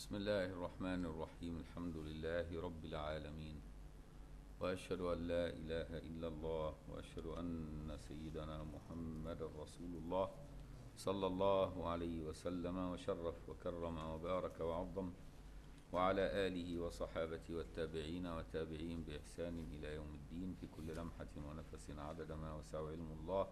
بسم الله الرحمن الرحيم الحمد لله رب العالمين وأشهد أن لا إله إلا الله وأشهد أن سيدنا محمد رسول الله صلى الله عليه وسلم وشرف وكرم وبارك وعظم وعلى آله وصحابته والتابعين والتابعين بإحسان إلى يوم الدين في كل لمحة ونفس عدد ما وسع علم الله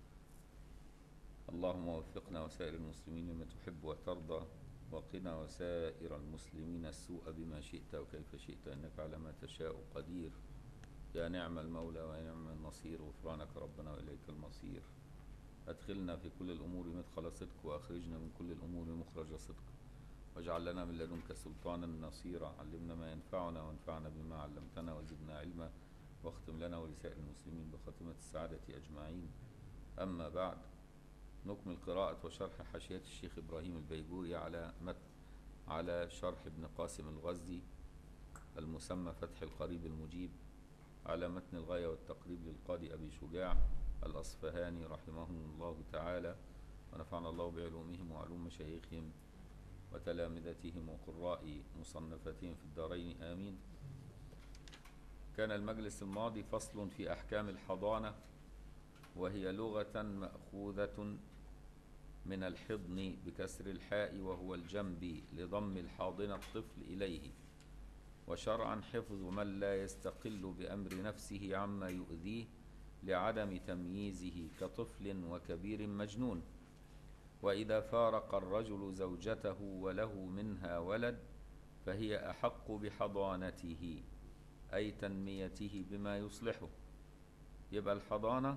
اللهم وفقنا وسائر المسلمين لما تحب وترضى وقنا وسائر المسلمين السوء بما شئت وكيف شئت انك على ما تشاء قدير يا نعم المولى ونعم النصير غفرانك ربنا واليك المصير ادخلنا في كل الامور مدخل صدق واخرجنا من كل الامور مخرج صدق واجعل لنا من لدنك سلطانا نصيرا علمنا ما ينفعنا وانفعنا بما علمتنا وزدنا علما واختم لنا ولسائر المسلمين بخاتمه السعاده اجمعين اما بعد نكمل قراءة وشرح حاشية الشيخ إبراهيم البيجوري على متن على شرح ابن قاسم الغزي المسمى فتح القريب المجيب على متن الغاية والتقريب للقاضي أبي شجاع الأصفهاني رحمهم الله تعالى ونفعنا الله بعلومهم وعلوم مشايخهم وتلامذتهم وقراء مصنفتهم في الدارين آمين كان المجلس الماضي فصل في أحكام الحضانة وهي لغة مأخوذة من الحضن بكسر الحاء وهو الجنب لضم الحاضن الطفل إليه وشرعا حفظ من لا يستقل بأمر نفسه عما يؤذيه لعدم تمييزه كطفل وكبير مجنون وإذا فارق الرجل زوجته وله منها ولد فهي أحق بحضانته أي تنميته بما يصلحه يبقى الحضانة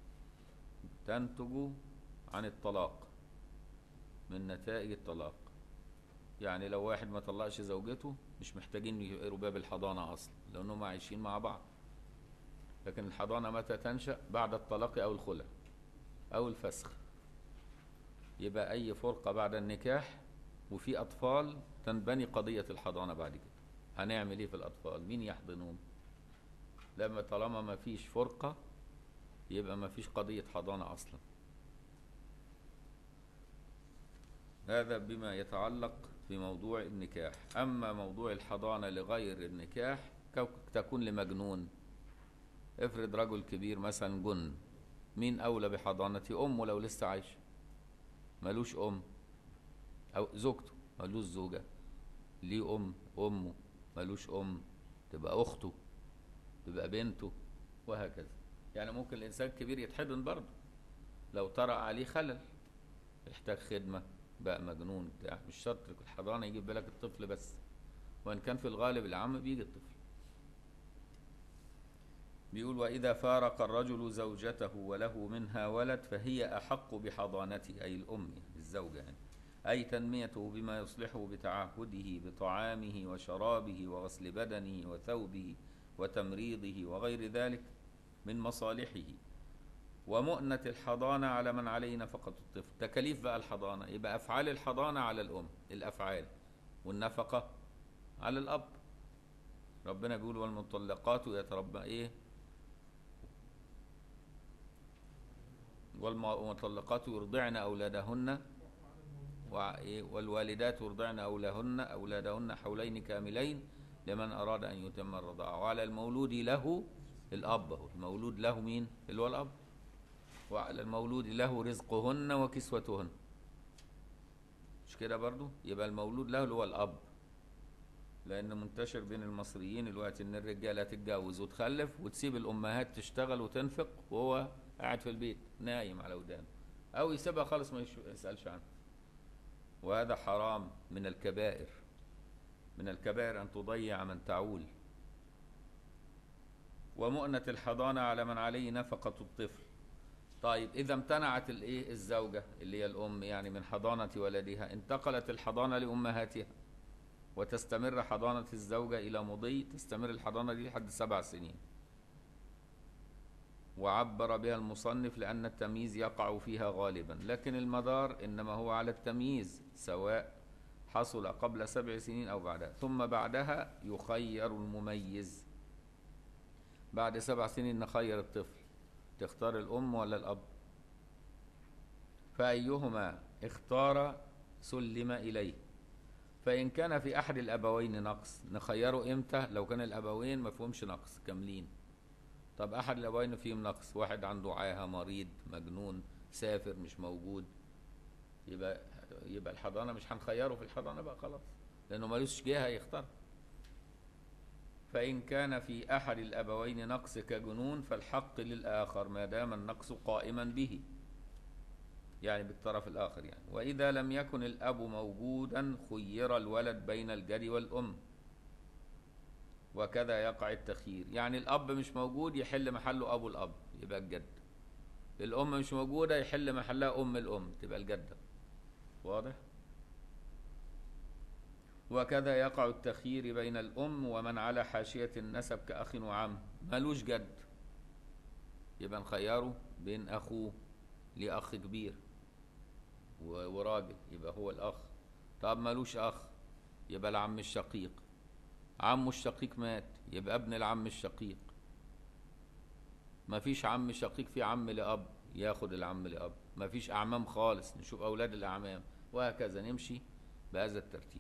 تنتج عن الطلاق من نتائج الطلاق يعني لو واحد ما طلقش زوجته مش محتاجين يقروا باب الحضانة أصلا لأنهم عايشين مع بعض لكن الحضانة متى تنشأ بعد الطلاق أو الخلع أو الفسخ يبقى أي فرقة بعد النكاح وفي أطفال تنبني قضية الحضانة بعد كده هنعمل إيه في الأطفال مين يحضنهم لما طالما ما فيش فرقة يبقى ما فيش قضية حضانة أصلا هذا بما يتعلق بموضوع النكاح أما موضوع الحضانة لغير النكاح تكون لمجنون افرض رجل كبير مثلا جن مين أولى بحضانة أمه لو لسه عايش ملوش أم أو زوجته ملوش زوجة ليه أم أمه ملوش أم تبقى أخته تبقى بنته وهكذا يعني ممكن الانسان الكبير يتحضن برضه لو طرأ عليه خلل يحتاج خدمه بقى مجنون بتاع مش شرط الحضانه يجيب بالك الطفل بس وان كان في الغالب العام بيجي الطفل بيقول واذا فارق الرجل زوجته وله منها ولد فهي احق بحضانته اي الام الزوجه يعني اي تنميته بما يصلحه بتعهده بطعامه وشرابه وغسل بدنه وثوبه وتمريضه وغير ذلك من مصالحه ومؤنة الحضانة على من عليه نفقة الطفل تكاليف بقى الحضانة يبقى أفعال الحضانة على الأم الأفعال والنفقة على الأب ربنا بيقول والمطلقات يتربى إيه والمطلقات يرضعن أولادهن والوالدات يرضعن أولادهن أولادهن حولين كاملين لمن أراد أن يتم الرضاعة وعلى المولود له الأب هو المولود له مين اللي هو الأب وعلى المولود له رزقهن وكسوتهن مش كده برضو يبقى المولود له اللي هو الأب لأن منتشر بين المصريين الوقت إن الرجالة تتجوز وتخلف وتسيب الأمهات تشتغل وتنفق وهو قاعد في البيت نايم على ودانه أو يسيبها خالص ما يسألش عنها وهذا حرام من الكبائر من الكبائر أن تضيع من تعول ومؤنة الحضانة على من عليه نفقة الطفل طيب إذا امتنعت الإيه الزوجة اللي هي الأم يعني من حضانة ولدها انتقلت الحضانة لأمهاتها وتستمر حضانة الزوجة إلى مضي تستمر الحضانة دي لحد سبع سنين وعبر بها المصنف لأن التمييز يقع فيها غالبا لكن المدار إنما هو على التمييز سواء حصل قبل سبع سنين أو بعدها ثم بعدها يخير المميز بعد سبع سنين نخير الطفل تختار الأم ولا الأب فأيهما اختار سلم إليه فإن كان في أحد الأبوين نقص نخيره إمتى لو كان الأبوين ما فيهمش نقص كاملين طب أحد الأبوين فيهم نقص واحد عنده عاهة مريض مجنون سافر مش موجود يبقى يبقى الحضانة مش هنخيره في الحضانة بقى خلاص لأنه ملوش جهة يختار فإن كان في أحد الأبوين نقص كجنون فالحق للآخر ما دام النقص قائما به يعني بالطرف الآخر يعني وإذا لم يكن الأب موجودا خير الولد بين الجد والأم وكذا يقع التخيير يعني الأب مش موجود يحل محله أبو الأب يبقى الجد الأم مش موجودة يحل محلها أم الأم تبقى الجدة واضح؟ وكذا يقع التخيير بين الأم ومن على حاشية النسب كأخ وعم ملوش جد يبقى نخيره بين أخوه لأخ كبير و- وراجل يبقى هو الأخ طب ملوش أخ يبقى العم الشقيق عمه الشقيق مات يبقى ابن العم الشقيق مفيش عم شقيق في عم لأب ياخد العم لأب مفيش أعمام خالص نشوف أولاد الأعمام وهكذا نمشي بهذا الترتيب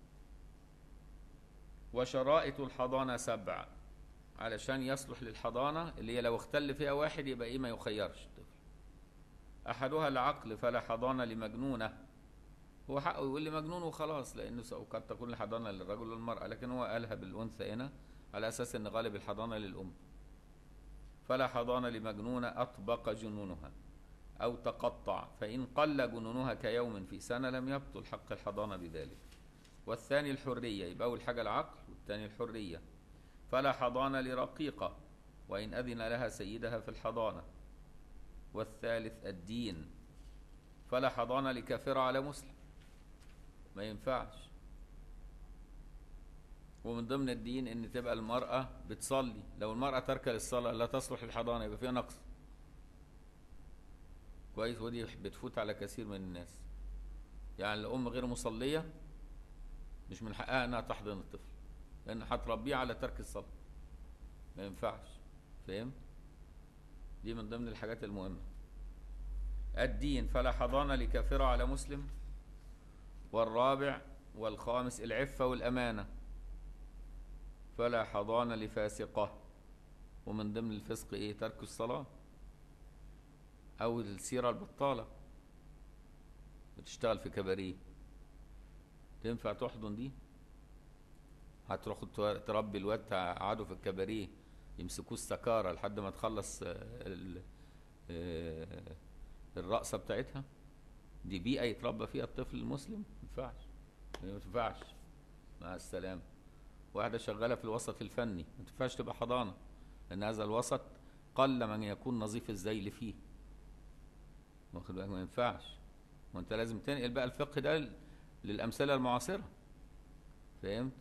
وشرائط الحضانة سبع علشان يصلح للحضانة اللي هي لو اختل فيها واحد يبقى ايه ما يخيرش الطفل أحدها العقل فلا حضانة لمجنونة هو حقه يقول لي مجنون وخلاص لأنه س- قد تكون الحضانة للرجل والمرأة لكن هو قالها بالأنثى هنا على أساس أن غالب الحضانة للأم فلا حضانة لمجنونة أطبق جنونها أو تقطع فإن قل جنونها كيوم في سنة لم يبطل حق الحضانة بذلك والثاني الحرية يبقى أول حاجة العقل والثاني الحرية فلا حضانة لرقيقة وإن أذن لها سيدها في الحضانة والثالث الدين فلا حضانة لكافرة على مسلم ما ينفعش ومن ضمن الدين ان تبقى المرأة بتصلي لو المرأة ترك للصلاة لا تصلح للحضانة يبقى فيها نقص كويس ودي بتفوت على كثير من الناس يعني الأم غير مصلية مش من حقها انها تحضن الطفل لان هتربيه على ترك الصلاة ما ينفعش فهمت دي من ضمن الحاجات المهمة الدين فلا حضانة لكافرة على مسلم والرابع والخامس العفة والأمانة فلا حضانة لفاسقة ومن ضمن الفسق ايه ترك الصلاة او السيرة البطالة بتشتغل في كباريه تنفع تحضن دي هتروح تو- تربي الواد تقعده في الكباريه يمسكوه السكارة لحد ما تخلص آه، ال- آه، الرقصة بتاعتها دي بيئة يتربى فيها الطفل المسلم ما ينفعش ما تنفعش مع السلامة واحدة شغالة في الوسط الفني ما تنفعش تبقى حضانة لأن هذا الوسط قل من يكون نظيف الذيل فيه واخد بالك ما ينفعش وانت لازم تنقل بقى الفقه ده ل- للأمثلة المعاصرة فهمت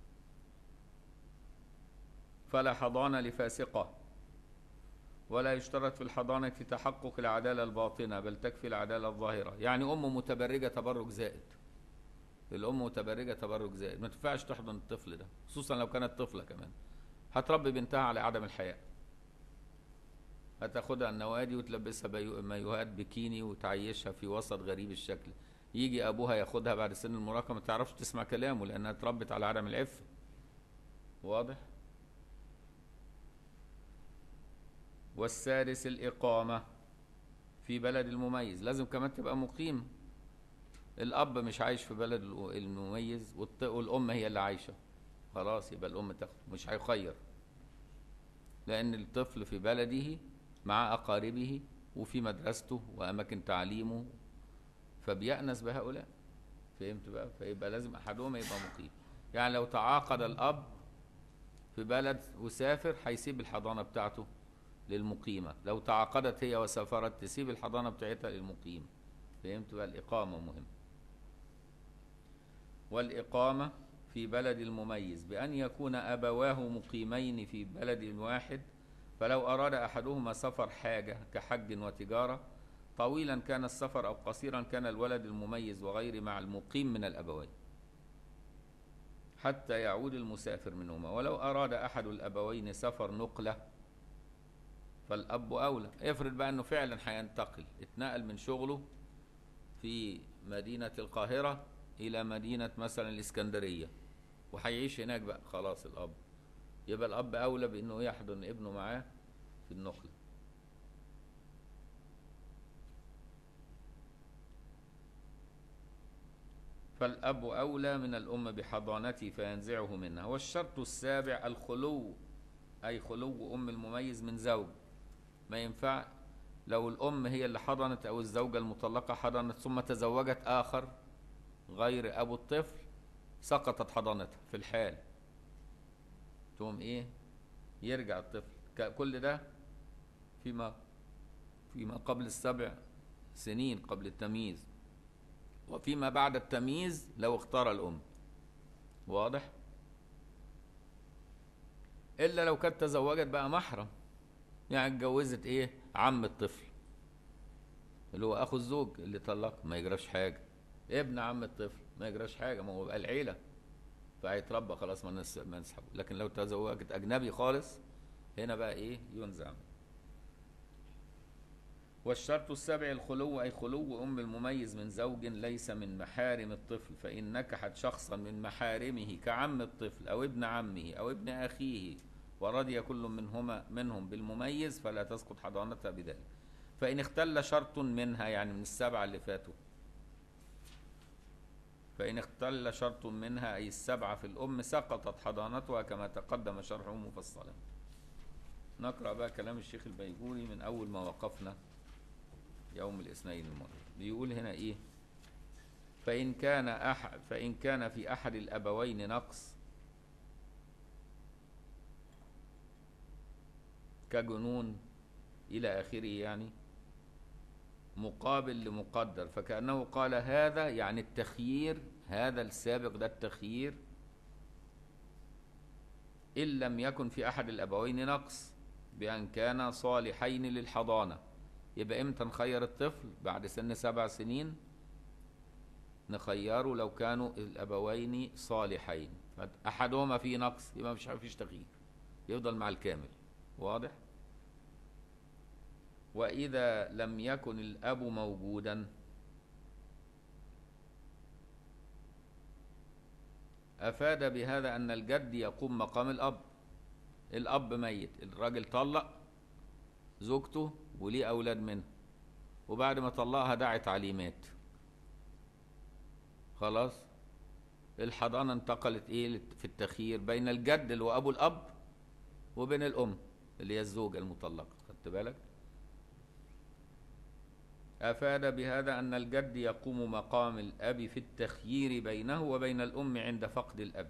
فلا حضانة لفاسقة ولا يشترط في الحضانة تحقق العدالة الباطنة بل تكفي العدالة الظاهرة يعني أم متبرجة تبرج زائد الأم متبرجة تبرج زائد ما تنفعش تحضن الطفل ده خصوصا لو كانت طفلة كمان هتربي بنتها على عدم الحياء هتاخدها النوادي وتلبسها بيو- مايوهات بكيني وتعيشها في وسط غريب الشكل يجي أبوها ياخدها بعد سن المراهقة ما تعرفش تسمع كلامه لأنها اتربت على عدم العفة واضح والسادس الإقامة في بلد المميز لازم كمان تبقى مقيم الأب مش عايش في بلد الأ- المميز والط- والأم هي اللي عايشة خلاص يبقى الأم تاخد مش هيخير لأن الطفل في بلده مع أقاربه وفي مدرسته وأماكن تعليمه فبيأنس بهؤلاء فهمت بقى فيبقى لازم أحدهما يبقى مقيم يعني لو تعاقد الأب في بلد وسافر هيسيب الحضانة بتاعته للمقيمة لو تعاقدت هي وسافرت تسيب الحضانة بتاعتها للمقيم فهمت بقى الإقامة مهمة والإقامة في بلد المميز بأن يكون أبواه مقيمين في بلد واحد فلو أراد أحدهما سفر حاجة كحج وتجارة طويلا كان السفر أو قصيرا كان الولد المميز وغير مع المقيم من الأبوين حتى يعود المسافر منهما ولو أراد أحد الأبوين سفر نقلة فالأب أولى افرض بقى أنه فعلا هينتقل اتنقل من شغله في مدينة القاهرة إلى مدينة مثلا الإسكندرية وهيعيش هناك بقى خلاص الأب يبقى الأب أولى بأنه يحضن ابنه معاه في النخلة فالأب أولى من الأم بحضانته فينزعه منها والشرط السابع الخلو أي خلو أم المميز من زوج ما ينفع لو الأم هي اللي حضنت أو الزوجة المطلقة حضنت ثم تزوجت آخر غير أبو الطفل سقطت حضانتها في الحال تقوم إيه يرجع الطفل ك- كل ده فيما فيما قبل السبع سنين قبل التمييز وفيما بعد التمييز لو اختار الأم واضح إلا لو كانت تزوجت بقى محرم يعني اتجوزت إيه عم الطفل اللي هو أخو الزوج اللي طلق ما يجراش حاجة ابن عم الطفل ما يجراش حاجة ما هو بقى العيلة فهيتربى خلاص ما نس- ما نسحبه لكن لو تزوجت أجنبي خالص هنا بقى إيه ينزع منه. والشرط السابع الخلو أي خلو أم المميز من زوج ليس من محارم الطفل فإن نكحت شخصا من محارمه كعم الطفل أو ابن عمه أو ابن أخيه ورضي كل منهما منهم بالمميز فلا تسقط حضانتها بذلك فإن اختل شرط منها يعني من السبعة اللي فاتوا فإن اختل شرط منها أي السبعة في الأم سقطت حضانتها كما تقدم شرحه مفصلا نقرأ بقى كلام الشيخ البيجوري من أول ما وقفنا يوم الاثنين الماضي بيقول هنا ايه فإن كان أح فإن كان في أحد الأبوين نقص كجنون إلى آخره يعني مقابل لمقدر فكأنه قال هذا يعني التخيير هذا السابق ده التخيير إن لم يكن في أحد الأبوين نقص بأن كان صالحين للحضانة يبقى امتى نخير الطفل بعد سن سبع سنين نخيره لو كانوا الابوين صالحين احدهما فيه نقص يبقى مش فيش تغيير يفضل مع الكامل واضح واذا لم يكن الاب موجودا افاد بهذا ان الجد يقوم مقام الاب الاب ميت الراجل طلق زوجته وليه أولاد منها وبعد ما طلقها دعت عليه مات خلاص الحضانة انتقلت ايه في التخيير بين الجد اللي هو أبو الأب وبين الأم اللي هي الزوجة المطلقة خدت بالك أفاد بهذا أن الجد يقوم مقام الأب في التخيير بينه وبين الأم عند فقد الأب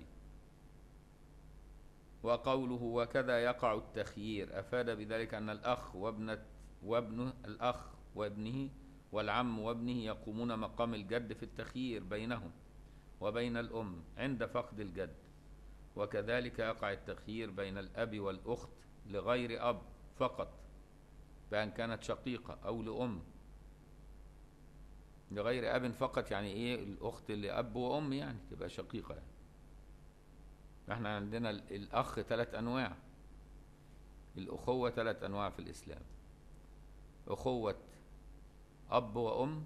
وقوله وكذا يقع التخيير أفاد بذلك أن الأخ وابنة وابنه الأخ وابنه والعم وابنه يقومون مقام الجد في التخيير بينهم وبين الأم عند فقد الجد وكذلك يقع التخيير بين الأب والأخت لغير أب فقط بأن كانت شقيقة أو لأم لغير أب فقط يعني إيه الأخت لأب وأم يعني تبقى شقيقة يعني. احنا عندنا الأخ ثلاث أنواع الأخوة ثلاث أنواع في الإسلام أخوة أب وأم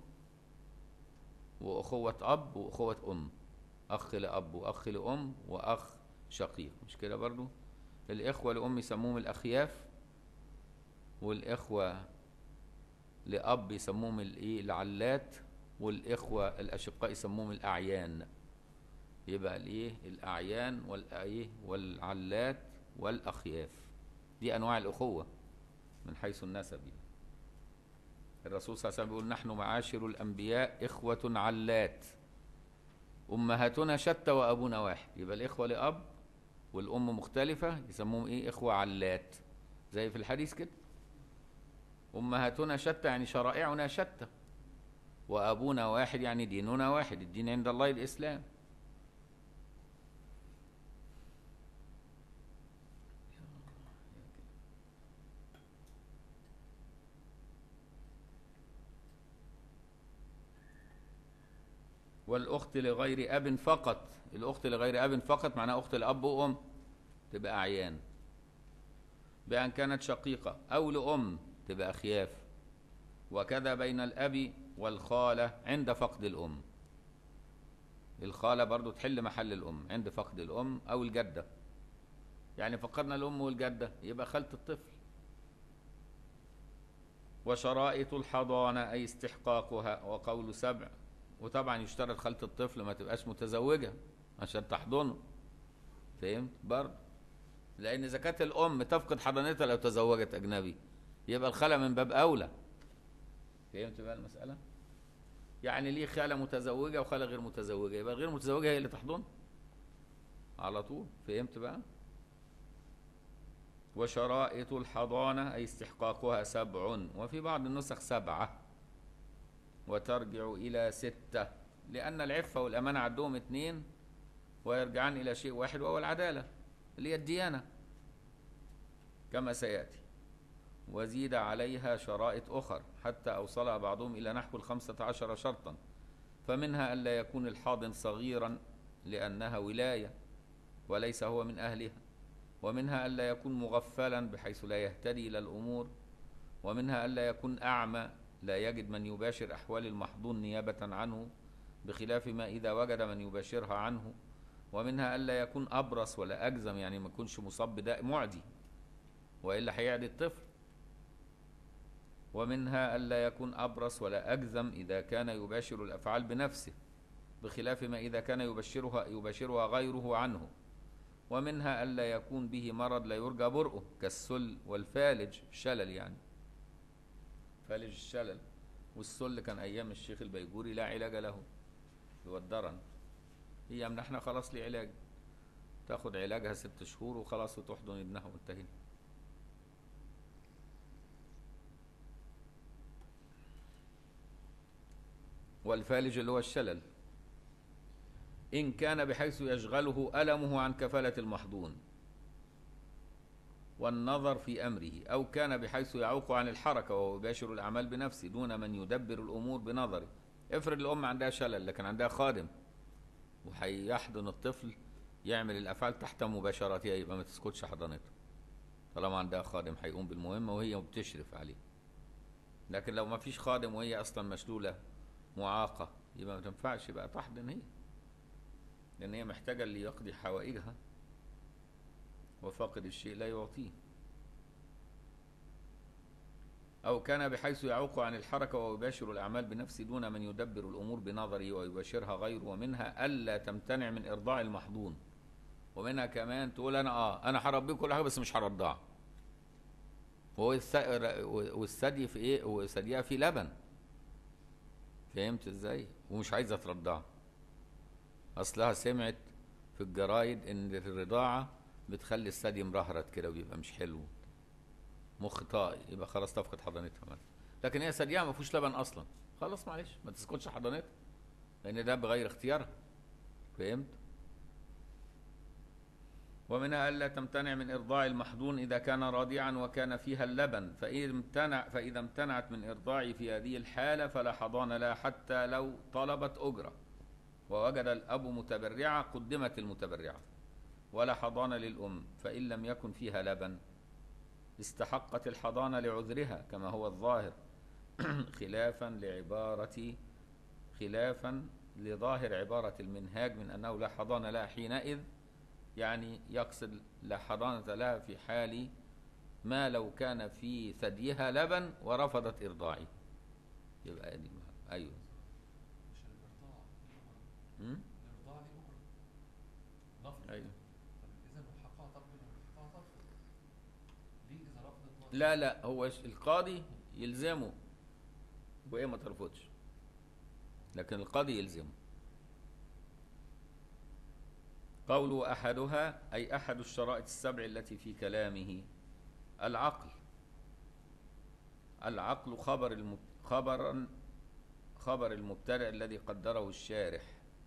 وأخوة أب وأخوة أم أخ لأب وأخ لأم وأخ شقيق مش كده برضو الإخوة لأم يسموهم الأخياف والإخوة لأب يسموهم الإيه العلات والإخوة الأشقاء يسموهم الأعيان يبقى الإيه الأعيان والإيه والعلات والأخياف دي أنواع الأخوة من حيث النسب يعني. الرسول صلى الله عليه وسلم بيقول نحن معاشر الأنبياء إخوة علات أمهاتنا شتى وأبونا واحد يبقى الإخوة لأب والأم مختلفة يسموهم إيه إخوة علات زي في الحديث كده أمهاتنا شتى يعني شرائعنا شتى وأبونا واحد يعني ديننا واحد الدين عند الله الإسلام والأخت لغير أب فقط الأخت لغير أب فقط معناها أخت لأب وأم تبقى أعيان بأن كانت شقيقة أو لأم تبقى خياف وكذا بين الأب والخالة عند فقد الأم الخالة برضو تحل محل الأم عند فقد الأم أو الجدة يعني فقدنا الأم والجدة يبقى خالة الطفل وشرائط الحضانة أي استحقاقها وقول سبع وطبعا يشترط خالة الطفل ما تبقاش متزوجة عشان تحضنه فهمت برضه لأن إذا كانت الأم تفقد حضانتها لو تزوجت أجنبي يبقى الخالة من باب أولى فهمت بقى المسألة؟ يعني ليه خالة متزوجة وخالة غير متزوجة يبقى غير متزوجة هي اللي تحضن على طول فهمت بقى وشرائط الحضانة أي استحقاقها سبع وفي بعض النسخ سبعة وترجع إلى ستة لأن العفة والأمانة عندهم اثنين ويرجعان إلى شيء واحد وهو العدالة اللي هي الديانة كما سيأتي وزيد عليها شرائط أخر حتى أوصلها بعضهم إلى نحو الخمسة عشر شرطا فمنها ألا يكون الحاضن صغيرا لأنها ولاية وليس هو من أهلها ومنها ألا يكون مغفلا بحيث لا يهتدي إلى الأمور ومنها ألا يكون أعمى لا يجد من يباشر أحوال المحضون نيابة عنه بخلاف ما إذا وجد من يباشرها عنه ومنها ألا يكون أبرص ولا أجزم يعني ما يكونش مصاب بداء معدي وإلا هيعدي الطفل ومنها ألا يكون أبرص ولا أجزم إذا كان يباشر الأفعال بنفسه بخلاف ما إذا كان يبشرها يباشرها غيره عنه ومنها ألا يكون به مرض لا يرجى برؤه كالسل والفالج شلل يعني فالج الشلل والسل كان أيام الشيخ البيجوري لا علاج له هو الدرن هي من احنا خلاص لي علاج تاخد علاجها ست شهور وخلاص وتحضن ابنها وانتهينا والفالج اللي هو الشلل إن كان بحيث يشغله ألمه عن كفالة المحضون والنظر في أمره أو كان بحيث يعوق عن الحركة وهو يباشر الأعمال بنفسه دون من يدبر الأمور بنظره افرض الأم عندها شلل لكن عندها خادم وهيحضن الطفل يعمل الأفعال تحت مباشرتها يبقى ما تسكتش حضانته طالما عندها خادم هيقوم بالمهمة وهي بتشرف عليه لكن لو ما فيش خادم وهي أصلا مشلولة معاقة يبقى ما تنفعش بقى تحضن هي لأن هي محتاجة اللي يقضي حوائجها وفاقد الشيء لا يعطيه أو كان بحيث يعوق عن الحركة ويباشر الأعمال بنفسه دون من يدبر الأمور بنظره ويباشرها غيره ومنها ألا تمتنع من إرضاع المحضون ومنها كمان تقول أنا آه أنا هربيه كل حاجة بس مش هرضعه وهو والثدي في إيه؟ وثديها في لبن فهمت إزاي؟ ومش عايزة ترضعه أصلها سمعت في الجرايد إن الرضاعة بتخلي الثدي مرهرت كده وبيبقى مش حلو مخ طائي يبقى خلاص تفقد حضانتها مثلا لكن هي ثديها ما فيهوش لبن اصلا خلاص معلش ما تسكتش حضانتها لان ده بغير اختيارها فهمت ومنها الا تمتنع من ارضاع المحضون اذا كان راضعا وكان فيها اللبن فاذا امتنع فاذا امتنعت من ارضاعه في هذه الحاله فلا حضان لها حتى لو طلبت اجره ووجد الاب متبرعه قدمت المتبرعه ولا حضان للام فان لم يكن فيها لبن استحقت الحضانة لعذرها كما هو الظاهر خلافا لعبارة خلافا لظاهر عبارة المنهاج من أنه لا حضانة لها حينئذ يعني يقصد لا حضانة لها في حال ما لو كان في ثديها لبن ورفضت إرضاعه يبقى دي أيوه مش الارضاع م? الارضاع ليه اخرى نفرض أيوه طب اذا حقها تقبل وحقها ترفض ليه اذا رفضت ما لا لا هو ش- القاضي يلزمه وهي ما ترفضش لكن القاضي يلزمه قوله أحدها أي أحد الشرائط السبع التي في كلامه العقل العقل خبر الم... خبرا خبر المبتدأ الذي قدره الشارح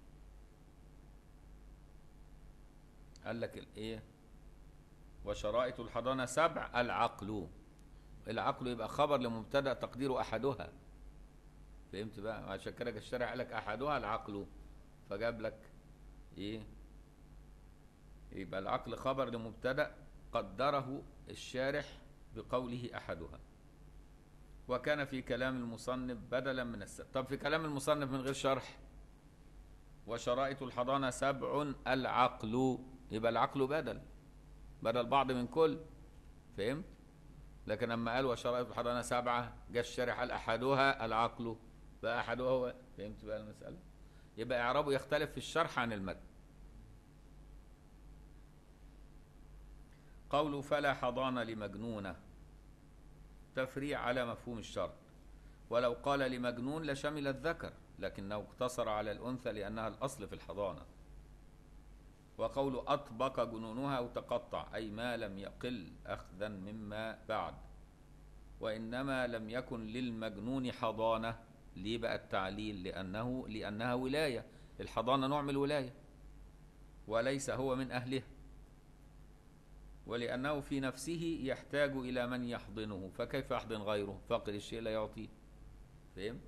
قال لك الايه وشرائط الحضانة سبع العقل العقل يبقى خبر لمبتدأ تقديره أحدها فهمت بقى عشان كده الشارع قال لك أحدها العقل فجاب لك إيه يبقى العقل خبر لمبتدأ قدره الشارح بقوله أحدها وكان في كلام المصنف بدلا من السبب طب في كلام المصنف من غير شرح وشرائط الحضانة سبع العقل يبقى العقل بدل بدل بعض من كل فهمت لكن لما قال وشرائط الحضانة سبعة جاء الشارح قال أحدها العقل بقى أحدها هو فهمت بقى المسألة يبقى إعرابه يختلف في الشرح عن المتن قوله فلا حضان لمجنونة تفريع على مفهوم الشرط ولو قال لمجنون لشمل الذكر لكنه اقتصر على الأنثى لأنها الأصل في الحضانة وقول أطبق جنونها أو تقطع أي ما لم يقل أخذا مما بعد وإنما لم يكن للمجنون حضانة ليه بقى التعليل لأنه لأنها ولاية الحضانة نوع من الولاية وليس هو من أهلها ولأنه في نفسه يحتاج إلى من يحضنه فكيف يحضن غيره فاقد الشيء لا يعطيه فهمت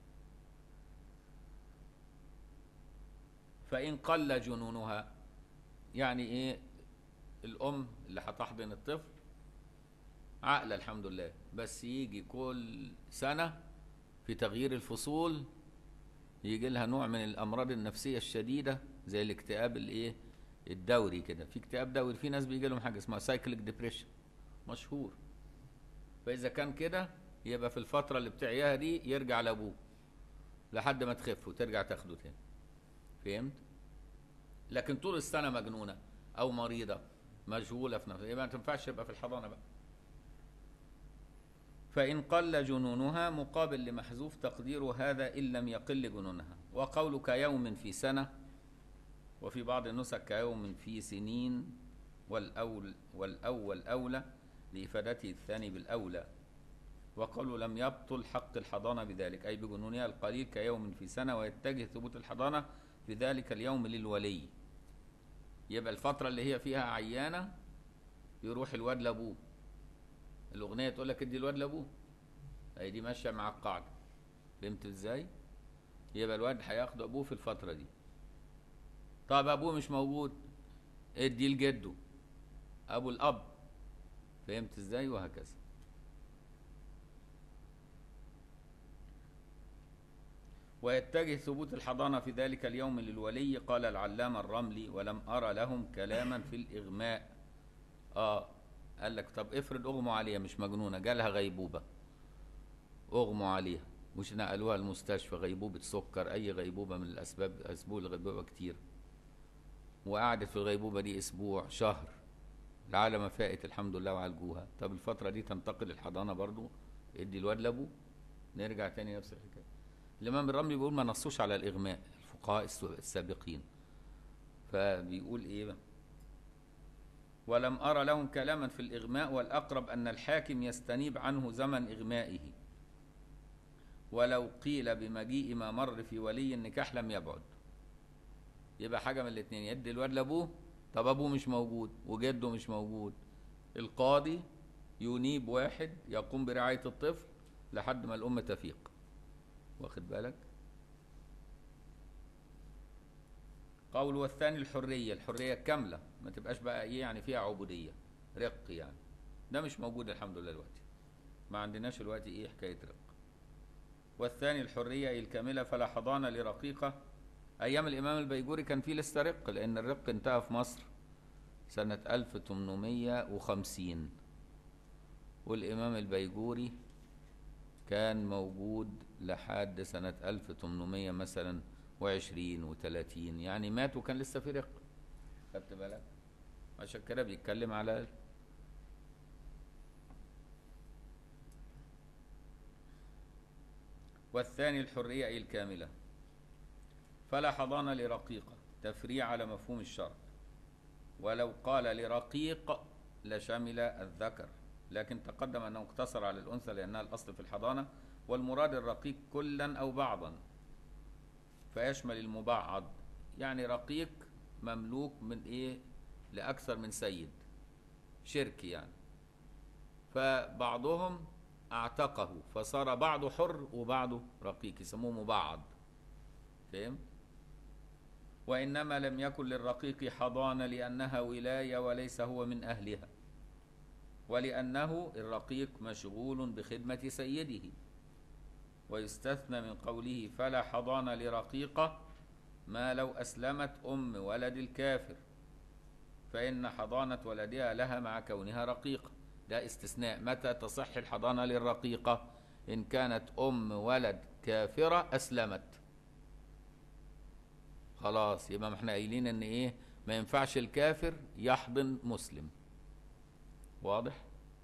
فإن قل جنونها يعني إيه الأم اللي هتحضن الطفل عقل الحمد لله بس يجي كل سنة في تغيير الفصول يجي لها نوع من الأمراض النفسية الشديدة زي الاكتئاب الإيه الدوري كده في اكتئاب دوري في ناس بيجي لهم حاجة اسمها سايكليك ديبريشن مشهور فإذا كان كده يبقى في الفترة اللي بتعياها دي يرجع لأبوه لحد ما تخف وترجع تاخده تاني فهمت؟ لكن طول السنة مجنونة أو مريضة مشغولة في نفسها يبقى ما تنفعش يبقى في الحضانة بقى فإن قل جنونها مقابل لمحذوف تقدير هذا إن لم يقل جنونها وقول كيوم في سنة وفي بعض النسخ كيوم في سنين والأول والأول أولى لإفادته الثاني بالأولى وقالوا لم يبطل حق الحضانة بذلك أي بجنونها القليل كيوم في سنة ويتجه ثبوت الحضانة في ذلك اليوم للولي يبقى الفترة اللي هي فيها عيانة يروح الواد لأبوه الأغنية تقول لك ادي الواد لأبوه أي دي ماشية مع القاعدة فهمت ازاي؟ يبقى الواد هياخد أبوه في الفترة دي طب أبوه مش موجود ادي لجده أبو الأب فهمت ازاي وهكذا ويتجه ثبوت الحضانة في ذلك اليوم للولي قال العلامة الرملي ولم أرى لهم كلاما في الإغماء آه قال لك طب افرض أغموا عليها مش مجنونة جالها غيبوبة أغموا عليها مش نقلوها المستشفى غيبوبة سكر أي غيبوبة من الأسباب أسبوع الغيبوبة كتير وقعدت في الغيبوبة دي أسبوع شهر العالم فائت الحمد لله وعالجوها طب الفترة دي تنتقل الحضانة برضو ادي الواد لأبوه نرجع تاني نفس الحكاية الإمام الرملي بيقول ما نصوش على الإغماء الفقهاء السابقين فبيقول إيه بقى ولم أرى لهم كلاما في الإغماء والأقرب أن الحاكم يستنيب عنه زمن إغمائه ولو قيل بمجيء ما مر في ولي النكاح لم يبعد يبقى حاجة من الاتنين يدي الواد لأبوه طب أبوه مش موجود وجده مش موجود القاضي ينيب واحد يقوم برعاية الطفل لحد ما الأم تفيق واخد بالك قول والثاني الحرية الحرية الكاملة ما تبقاش بقى ايه يعني فيها عبودية رق يعني ده مش موجود الحمد لله دلوقتي ما عندناش دلوقتي ايه حكاية رق والثاني الحرية الكاملة فلا حضانة لرقيقة أيام الإمام البيجوري كان فيه لسه رق لأن الرق انتهى في مصر سنة 1850 والإمام البيجوري كان موجود لحد سنة 1800 مثلا وعشرين وثلاثين يعني مات وكان لسه في رق خدت بالك عشان كده بيتكلم على والثاني الحرية أي الكاملة فلا حضانة لرقيقة تفريع على مفهوم الشرط ولو قال لرقيق لشمل الذكر لكن تقدم أنه اقتصر على الأنثى لأنها الأصل في الحضانة والمراد الرقيق كلا أو بعضا فيشمل المبعض يعني رقيق مملوك من إيه لأكثر من سيد شرك يعني فبعضهم اعتقه فصار بعضه حر وبعضه رقيق يسموه مبعض فهمت وإنما لم يكن للرقيق حضانة لأنها ولاية وليس هو من أهلها ولأنه الرقيق مشغول بخدمة سيده ويستثنى من قوله فلا حضانة لرقيقة ما لو أسلمت أم ولد الكافر فإن حضانة ولدها لها مع كونها رقيقة ده استثناء متى تصح الحضانة للرقيقة إن كانت أم ولد كافرة أسلمت خلاص يبقى ما احنا قايلين ان ايه ما ينفعش الكافر يحضن مسلم واضح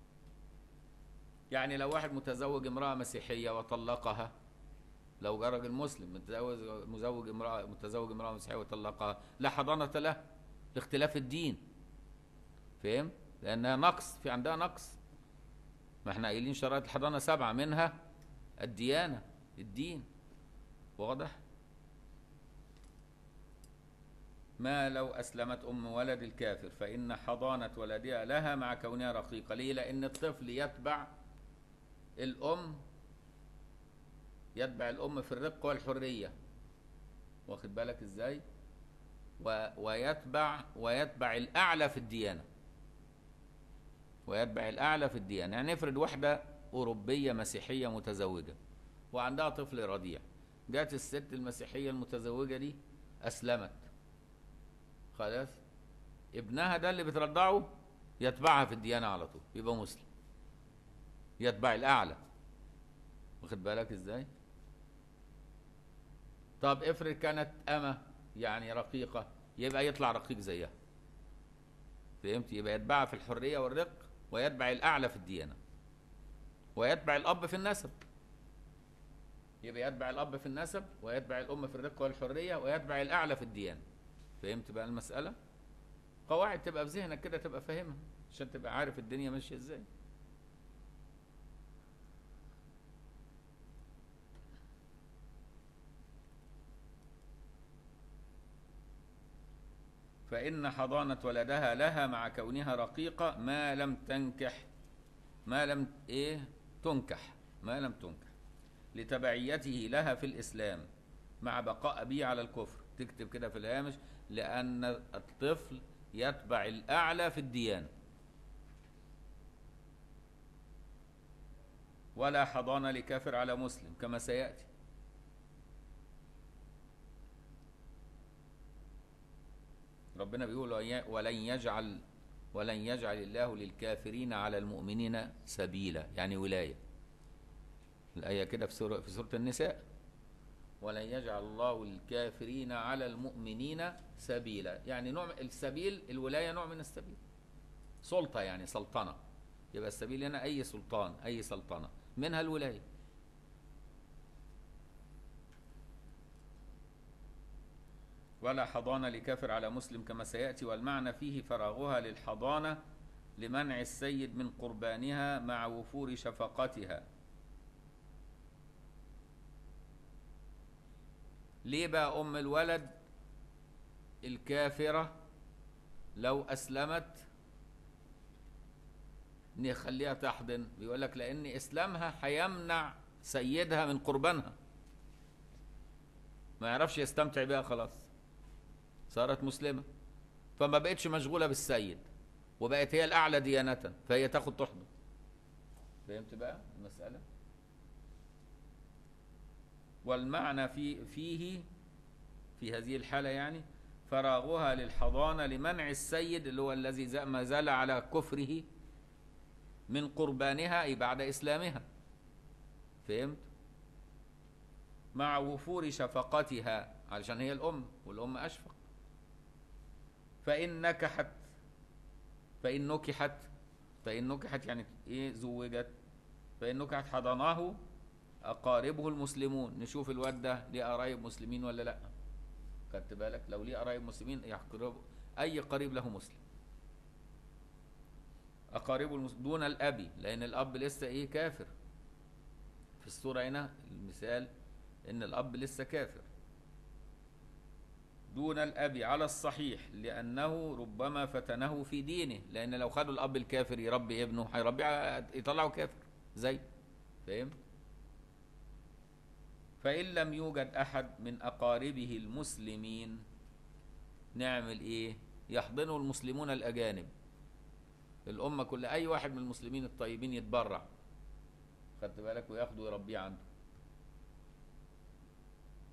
يعني لو واحد متزوج امرأة مسيحية وطلقها لو جه راجل مسلم متزوج مزوج امرأة متزوج امرأة مسيحية وطلقها لا حضانة له لاختلاف الدين فهم؟ لأنها نقص في عندها نقص ما احنا قايلين شرائط الحضانة سبعة منها الديانة الدين واضح؟ ما لو أسلمت أم ولد الكافر فإن حضانة ولدها لها مع كونها رقيقة ليه؟ لأن الطفل يتبع الأم يتبع الأم في الرق والحرية واخد بالك إزاي؟ و... ويتبع ويتبع الأعلى في الديانة ويتبع الأعلى في الديانة يعني نفرض واحدة أوروبية مسيحية متزوجة وعندها طفل رضيع جات الست المسيحية المتزوجة دي أسلمت خلاص ابنها ده اللي بترضعه يتبعها في الديانة على طول يبقى مسلم يتبع الأعلى واخد بالك ازاي طب افرض كانت أمة يعني رقيقة يبقى يطلع رقيق زيها فهمت يبقى يتبعها في الحرية والرق ويتبع الأعلى في الديانة ويتبع الأب في النسب يبقى يتبع الأب في النسب ويتبع الأم في الرق والحرية ويتبع الأعلى في الديانة فهمت بقى المسألة قواعد تبقى في ذهنك كده تبقى فاهمها عشان تبقى عارف الدنيا ماشية ازاي فإن حضانة ولدها لها مع كونها رقيقة ما لم تنكح ما لم إيه تنكح ما لم تنكح لتبعيته لها في الإسلام مع بقاء أبيه على الكفر تكتب كده في الهامش لأن الطفل يتبع الأعلى في الديانة ولا حضانة لكافر على مسلم كما سيأتي ربنا بيقول ولن يجعل ولن يجعل الله للكافرين على المؤمنين سبيلا يعني ولاية الآية كده في سورة في سورة النساء ولن يجعل الله الكافرين على المؤمنين سبيلا يعني نوع السبيل الولاية نوع من السبيل سلطة يعني سلطنة يبقى السبيل هنا أي سلطان أي سلطنة منها الولاية ولا حضانة لكافر على مسلم كما سيأتي والمعنى فيه فراغها للحضانة لمنع السيد من قربانها مع وفور شفقتها ليه بقى أم الولد الكافرة لو أسلمت نخليها تحضن بيقول لك لأن إسلامها هيمنع سيدها من قربانها ما يعرفش يستمتع بيها خلاص صارت مسلمة فما بقتش مشغولة بالسيد وبقت هي الأعلى ديانة فهي تاخد تحضن فهمت بقى المسألة والمعنى في فيه في هذه الحالة يعني فراغها للحضانة لمنع السيد اللي هو الذي ما زال على كفره من قربانها أي بعد إسلامها فهمت مع وفور شفقتها علشان هي الأم والأم أشفق فإن نكحت فإن نكحت فإن نكحت يعني إيه زوجت فإن نكحت حضناه أقاربه المسلمون نشوف الواد ده ليه قرايب مسلمين ولا لأ خدت بالك لو ليه قرايب مسلمين يقرب أي قريب له مسلم أقاربه المسلمين دون الأب لأن الأب لسه إيه كافر في الصورة هنا المثال إن الأب لسه كافر دون الأب على الصحيح لأنه ربما فتنه في دينه لأن لو خدوا الأب الكافر يربي ابنه هيربيه يطلعه كافر زي فهمت؟ فإن لم يوجد أحد من أقاربه المسلمين نعمل إيه؟ يحضنه المسلمون الأجانب الأمة كل أي واحد من المسلمين الطيبين يتبرع خدت بالك وياخده ويربيه عنده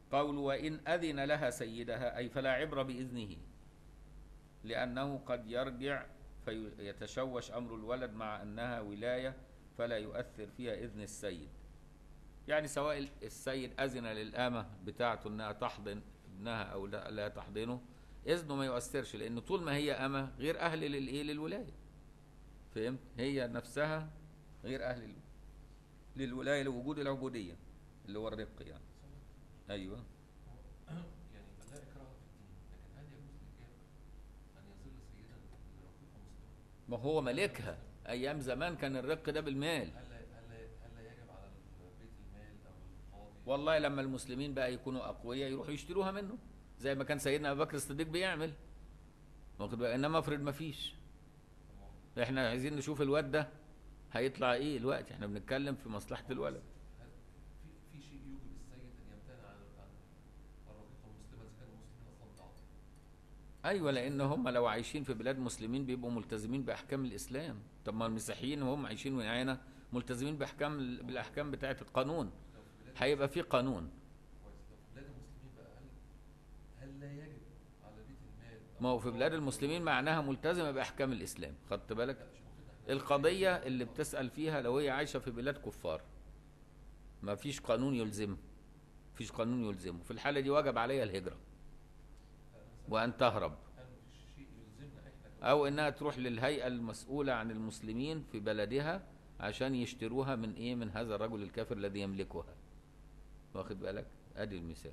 قول وإن أذن لها سيدها أي فلا عبرة بإذنه لأنه قد يرجع فيتشوش أمر الولد مع أنها ولاية فلا يؤثر فيها إذن السيد يعني سواء السيد أذن للآمة بتاعته أنها تحضن ابنها أو لا, لا تحضنه إذنه ما يؤثرش لأن طول ما هي أمة غير أهل للإيه للولاية فهمت هي نفسها غير أهل لل- للولاية لوجود العبودية اللي هو الرق يعني أيوه يعني لا إكراه في الدين لكن هل يجوز للكافر أن يظل سيدا لرقيقة مسلمة؟ ما هو ملكها أيام زمان كان الرق ده بالمال هل لا هل لا هل لا يجب على بيت المال أو القاضي والله لما المسلمين بقى يكونوا أقوياء يروحوا يشتروها منه زي ما كان سيدنا أبو بكر الصديق بيعمل واخد بالك إنما افرض ما فيش احنا عايزين نشوف الواد ده هيطلع ايه الوقت احنا بنتكلم في مصلحة الولد هل في في شيء يوجب السيد أن يمتنع عن عن الرقيقة المسلمة إذا كان المسلمين أصلا ضعف؟ ايوه لان هم لو عايشين في بلاد مسلمين بيبقوا ملتزمين باحكام الاسلام طب ما المسيحيين وهم عايشين ويانا ملتزمين باحكام بالاحكام بتاعه القانون لو في بلاد هيبقى في قانون كويس لو في بلاد المسلمين بقى هل هل لا يجب على بيت المال أو ما هو في بلاد القاضي- المسلمين معناها ملتزمه باحكام الاسلام خدت بالك لا مش المفروض إحنا- القضيه اللي بتسال فيها لو هي عايشه في بلاد كفار ما فيش قانون يلزمه فيش قانون يلزمه في الحاله دي وجب عليها الهجره وان تهرب هل مفيش شيء يلزمنا إحنا كمسلمين او انها تروح للهيئه المسؤوله عن المسلمين في بلدها عشان يشتروها من ايه من هذا الرجل الكافر الذي يملكها واخد بالك ادي المثال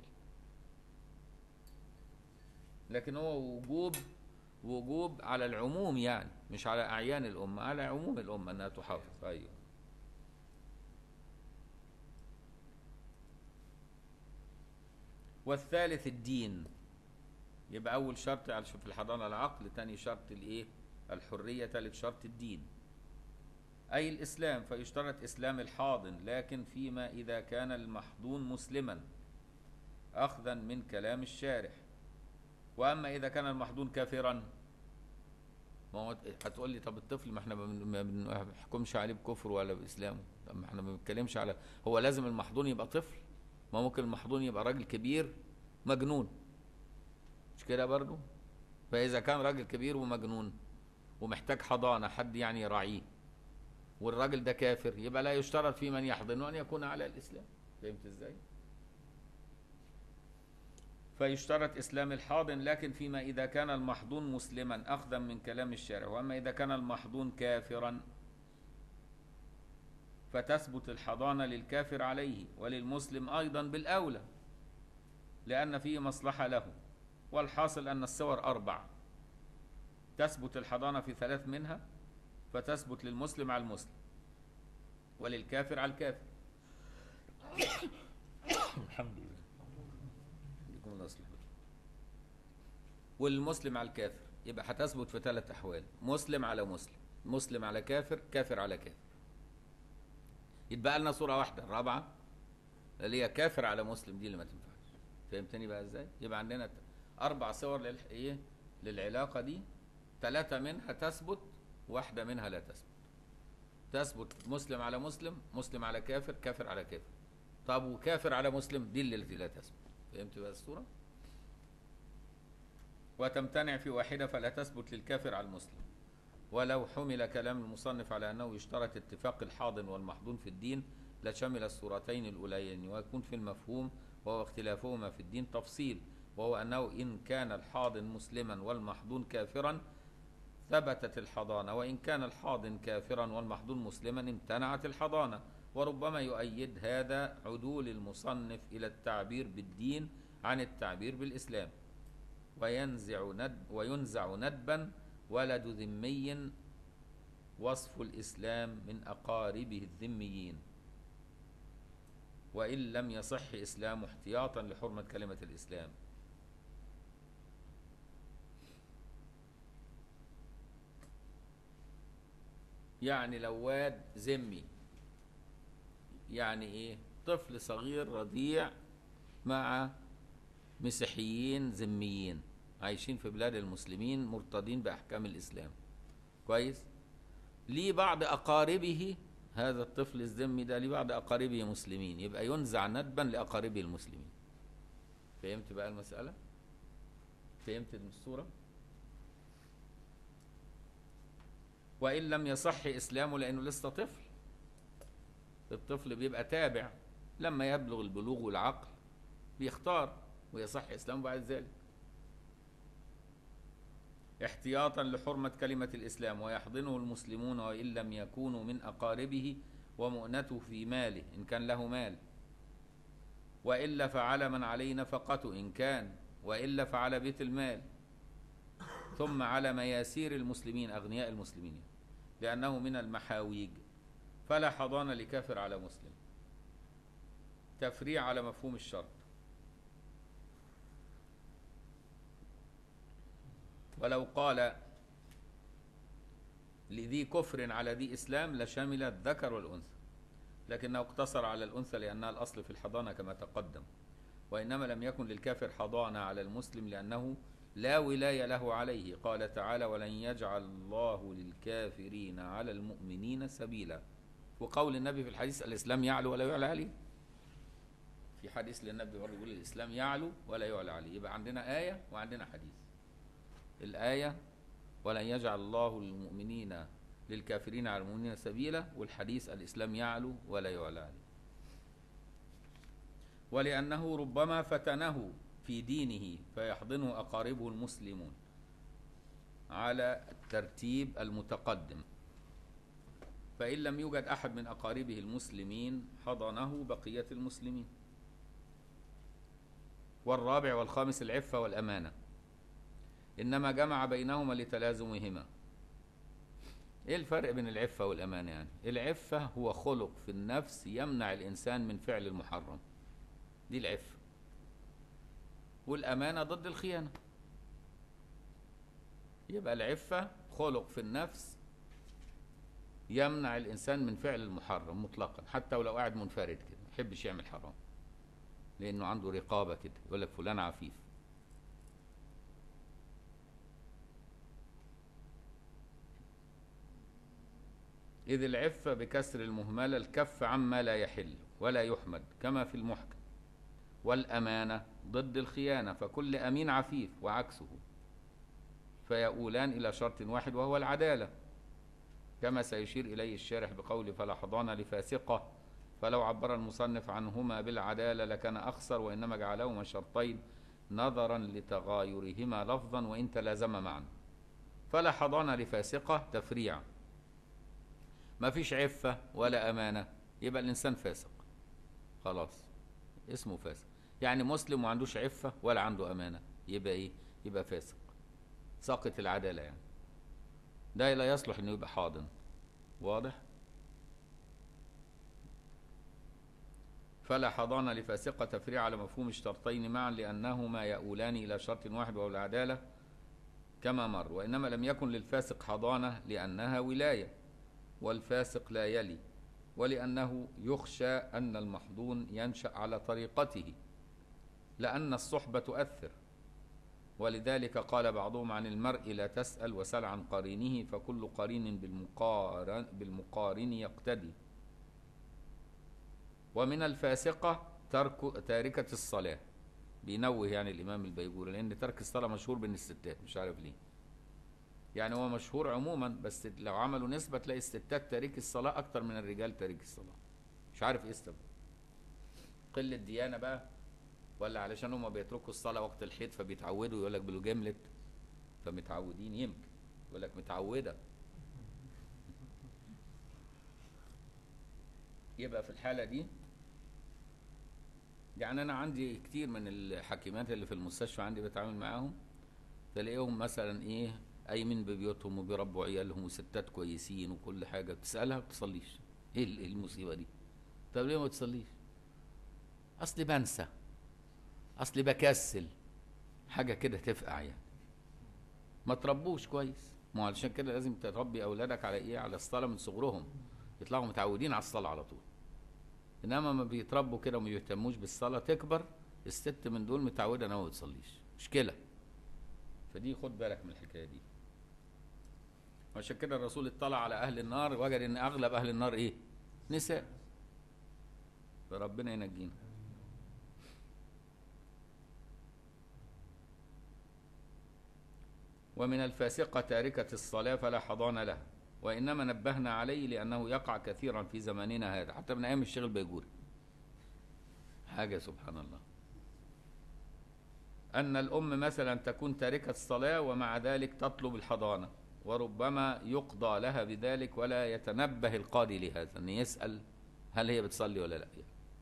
لكن هو وجوب وجوب على العموم يعني مش على اعيان الامه على عموم الامه انها تحافظ ايوه والثالث الدين يبقى اول شرط على في الحضانه العقل تاني شرط الايه الحريه ثالث شرط الدين اي الاسلام فيشترط اسلام الحاضن لكن فيما اذا كان المحضون مسلما اخذا من كلام الشارح واما اذا كان المحضون كافرا ما هو هتقول لي طب الطفل ما احنا ما بن- ما بنحكمش عليه بكفر ولا باسلامه طب ما احنا ما بنتكلمش على هو لازم المحضون يبقى طفل ما ممكن المحضون يبقى راجل كبير مجنون مش كده برضو فاذا كان راجل كبير ومجنون ومحتاج حضانه حد يعني يراعيه والراجل ده كافر يبقى لا يشترط في من يحضنه ان يكون على الاسلام فهمت ازاي فيشترط اسلام الحاضن لكن فيما اذا كان المحضون مسلما اخذا من كلام الشارع واما اذا كان المحضون كافرا فتثبت الحضانه للكافر عليه وللمسلم ايضا بالاولى لان فيه مصلحه له والحاصل أن الصور أربع تثبت الحضانة في ثلاث منها فتثبت للمسلم على المسلم وللكافر على الكافر الحمد لله يكون الله يصلح بالك. والمسلم على الكافر يبقى هتثبت في ثلاث أحوال مسلم على مسلم مسلم على كافر كافر على كافر يتبقى لنا صورة واحدة الرابعة اللي هي كافر على مسلم دي اللي ما تنفعش فهمتني بقى ازاي يبقى عندنا اربع صور لل ايه للعلاقه دي ثلاثه منها تثبت واحده منها لا تثبت تثبت مسلم على مسلم مسلم على كافر كافر على كافر طب وكافر على مسلم دي اللي التي لا تثبت فهمت بقى الصوره وتمتنع في واحده فلا تثبت للكافر على المسلم ولو حمل كلام المصنف على انه يشترط اتفاق الحاضن والمحضون في الدين لشمل الصورتين الاوليين ويكون في المفهوم وهو اختلافهما في الدين تفصيل وهو انه ان كان الحاضن مسلما والمحضون كافرا ثبتت الحضانه وان كان الحاضن كافرا والمحضون مسلما امتنعت الحضانه وربما يؤيد هذا عدول المصنف الى التعبير بالدين عن التعبير بالاسلام وينزع ند وينزع ندبا ولد ذمي وصف الاسلام من اقاربه الذميين وإن لم يصح إسلامه احتياطا لحرمة كلمة الإسلام يعني لو واد ذمي يعني ايه طفل صغير رضيع مع مسيحيين ذميين عايشين في بلاد المسلمين مرتضين بأحكام الإسلام كويس ليه بعض أقاربه هذا الطفل الذمي ده ليه بعض أقاربه مسلمين يبقى ينزع ندبا لأقاربه المسلمين فهمت بقى المسألة فهمت الصورة وإن لم يصح إسلامه لأنه لسه طفل الطفل بيبقى تابع لما يبلغ البلوغ والعقل بيختار ويصح إسلامه بعد ذلك احتياطا لحرمة كلمة الإسلام ويحضنه المسلمون وإن لم يكونوا من أقاربه ومؤنته في ماله إن كان له مال وإلا فعلى من عليه نفقته إن كان وإلا فعلى بيت المال ثم على مياسير المسلمين أغنياء المسلمين لأنه من المحاويج فلا حضانة لكافر على مسلم تفريع على مفهوم الشرط ولو قال لذي كفر على ذي إسلام لشمل الذكر والأنثى لكنه اقتصر على الأنثى لأنها الأصل في الحضانة كما تقدم وإنما لم يكن للكافر حضانة على المسلم لأنه لا ولاية له عليه قال تعالى ولن يجعل الله للكافرين على المؤمنين سبيلا وقول النبي في الحديث الإسلام يعلو ولا يعلى عليه في حديث للنبي برضه يقول الإسلام يعلو ولا يعلى عليه يبقى عندنا آية وعندنا حديث الآية ولن يجعل الله للمؤمنين للكافرين على المؤمنين سبيلا والحديث الإسلام يعلو ولا يعلى عليه ولأنه ربما فتنه في دينه فيحضنه أقاربه المسلمون على الترتيب المتقدم فإن لم يوجد أحد من أقاربه المسلمين حضنه بقية المسلمين والرابع والخامس العفة والأمانة إنما جمع بينهما لتلازمهما إيه الفرق بين العفة والأمانة يعني العفة هو خلق في النفس يمنع الإنسان من فعل المحرم دي العفة والأمانة ضد الخيانة يبقى العفة خلق في النفس يمنع الإنسان من فعل المحرم مطلقا حتى ولو قاعد منفرد كده ما يحبش يعمل حرام لأنه عنده رقابة كده يقول لك فلان عفيف إذ العفة بكسر المهملة الكف عما لا يحل ولا يحمد كما في المحكم والأمانة ضد الخيانة فكل أمين عفيف وعكسه فيؤولان إلى شرط واحد وهو العدالة كما سيشير إليه الشارح بقول فلا حضان لفاسقة فلو عبر المصنف عنهما بالعدالة لكان أخسر وإنما جعلهما شرطين نظرا لتغايرهما لفظا وإن تلازم معا فلا حضان لفاسقة تفريع ما فيش عفة ولا أمانة يبقى الإنسان فاسق خلاص اسمه فاسق يعني مسلم ما عندوش عفة ولا عنده أمانة يبقى إيه يبقى فاسق ساقط العدالة يعني ده لا يصلح إنه يبقى حاضن واضح فلا حضانة لفاسقة تفريع على مفهوم الشرطين معا لأنهما يؤولان إلى شرط واحد وهو العدالة كما مر وإنما لم يكن للفاسق حضانة لأنها ولاية والفاسق لا يلي ولأنه يخشى أن المحضون ينشأ على طريقته لأن الصحبة تؤثر ولذلك قال بعضهم عن المرء لا تسأل وسل عن قرينه فكل قرين بالمقارن, بالمقارن يقتدي ومن الفاسقة ترك تاركة الصلاة بينوه يعني الإمام البيجوري لأن ترك الصلاة مشهور بين الستات مش عارف ليه يعني هو مشهور عموما بس لو عملوا نسبة تلاقي الستات تارك الصلاة أكتر من الرجال تارك الصلاة مش عارف إيه السبب قلة ديانة بقى ولا علشان هما بيتركوا الصلاة وقت الحيض فبيتعودوا يقول لك بالجملة فمتعودين يمكن يقول لك متعودة يبقى في الحالة دي يعني أنا عندي كتير من الحكيمات اللي في المستشفى عندي بتعامل معاهم تلاقيهم مثلا إيه قايمين ببيوتهم وبيربوا عيالهم وستات كويسين وكل حاجة بتسألها ما بتصليش إيه المصيبة دي؟ طب ليه ما بتصليش؟ أصلي بنسى أصلي بكسل حاجة كده تفقع يعني ما تربوش كويس ما علشان كده لازم تربي أولادك على إيه؟ على الصلاة من صغرهم يطلعوا متعودين على الصلاة على طول انما ما بيتربوا كده وما بيهتموش بالصلاه تكبر الست من دول متعوده انها ما بتصليش مشكله فدي خد بالك من الحكايه دي عشان كده الرسول اطلع على اهل النار وجد ان اغلب اهل النار ايه نساء فربنا ينجينا ومن الفاسقة تاركة الصلاة فلا حضان لها وإنما نبهنا عليه لأنه يقع كثيرا في زماننا هذا حتى من أيام الشيخ البيجوري حاجة سبحان الله أن الأم مثلا تكون تاركة الصلاة ومع ذلك تطلب الحضانة وربما يقضى لها بذلك ولا يتنبه القاضي لهذا أن يسأل هل هي بتصلي ولا لا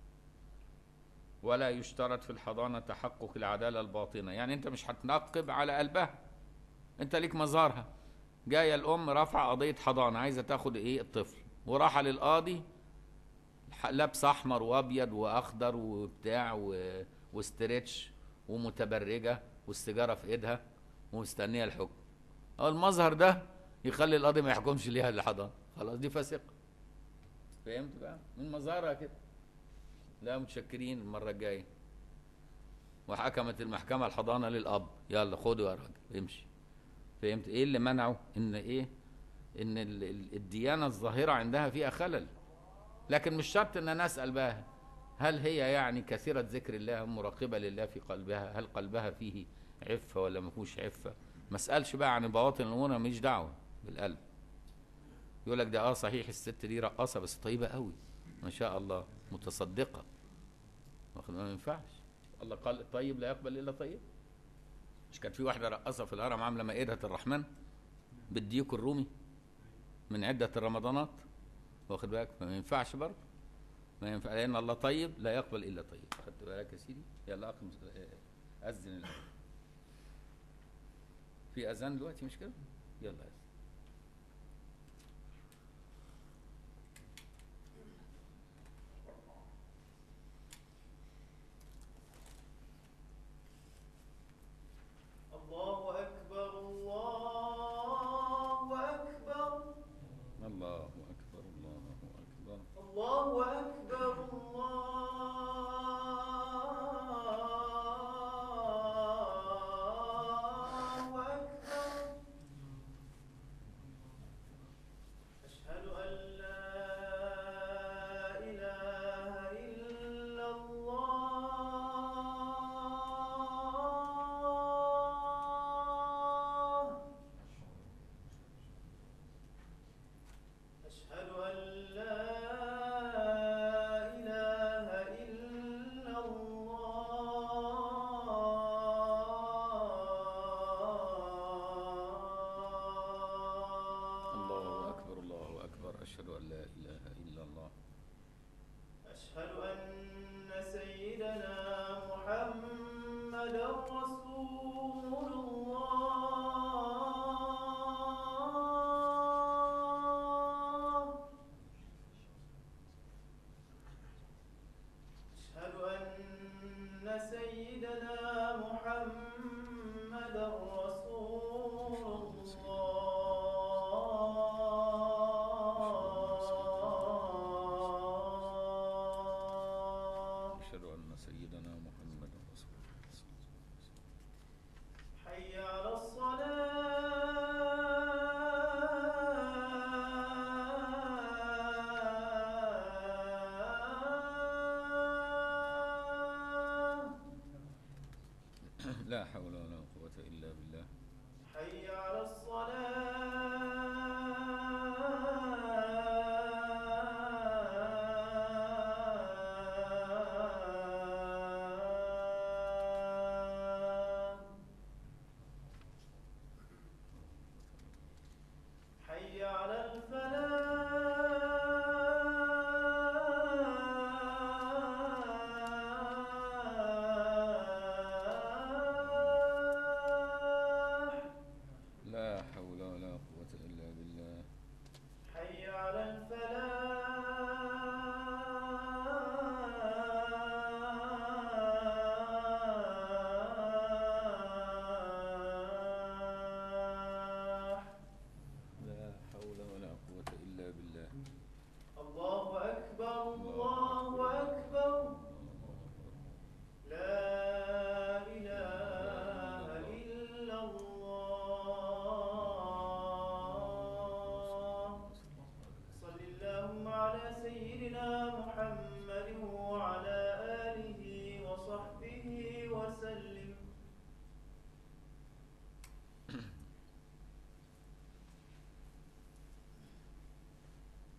ولا يشترط في الحضانة تحقق العدالة الباطنة يعني أنت مش هتنقب على قلبها أنت ليك مظهرها جاية الأم رافعة قضية حضانة عايزة تاخد إيه الطفل وراحة للقاضي لابسة أحمر وأبيض وأخضر وبتاع و... واسترتش ومتبرجة والسيجارة في إيدها ومستنية الحكم أو المظهر ده يخلي القاضي ما يحكمش ليها الحضانة خلاص دي فاسقة فهمت بقى من مظهرها كده لا متشكرين المرة الجاية وحكمت المحكمة الحضانة للأب يلا خده يا راجل امشي فهمت ايه اللي منعه ان ايه ان ال- ال- الديانة الظاهرة عندها فيها خلل لكن مش شرط ان انا اسأل بقى هل هي يعني كثيرة ذكر الله مراقبة لله في قلبها هل قلبها فيه عفة ولا ما فيهوش عفة ما اسألش بقى عن بواطن الامور أنا ماليش دعوة بالقلب يقول لك ده اه صحيح الست دي رقاصة بس طيبة قوي ما شاء الله متصدقة واخد- ما ينفعش الله قال طيب لا يقبل الا طيب مش كانت في واحده رقاصه في الهرم عامله مائده الرحمن بالديك الرومي من عده الرمضانات واخد بالك فما ينفعش برضه ما ينفع لان الله طيب لا يقبل الا طيب خدت بالك يا سيدي يلا اقم آه، اذن الآن. في اذان دلوقتي مش كده يلا أذن. الله أكبر الله أكبر الله اكبر الله اكبر الله أكبر الله أكبر أشهد أن لا إله إلا الله أشهد أن لا إله إلا الله الله اكبر الله اكبر اشهد ان لا اله الا الله أشهد أن سيدنا محمد رسول الله أشهد أن سيدنا محمد رسول الله اشهد ان سيدنا محمد رسول الله حي على الصلاة لا حول ولا قوه الا بالله حي على الصلاة حي على الفلاح لا حول ولا قوه الا بالله حي على الفلاح لا حول ولا قوه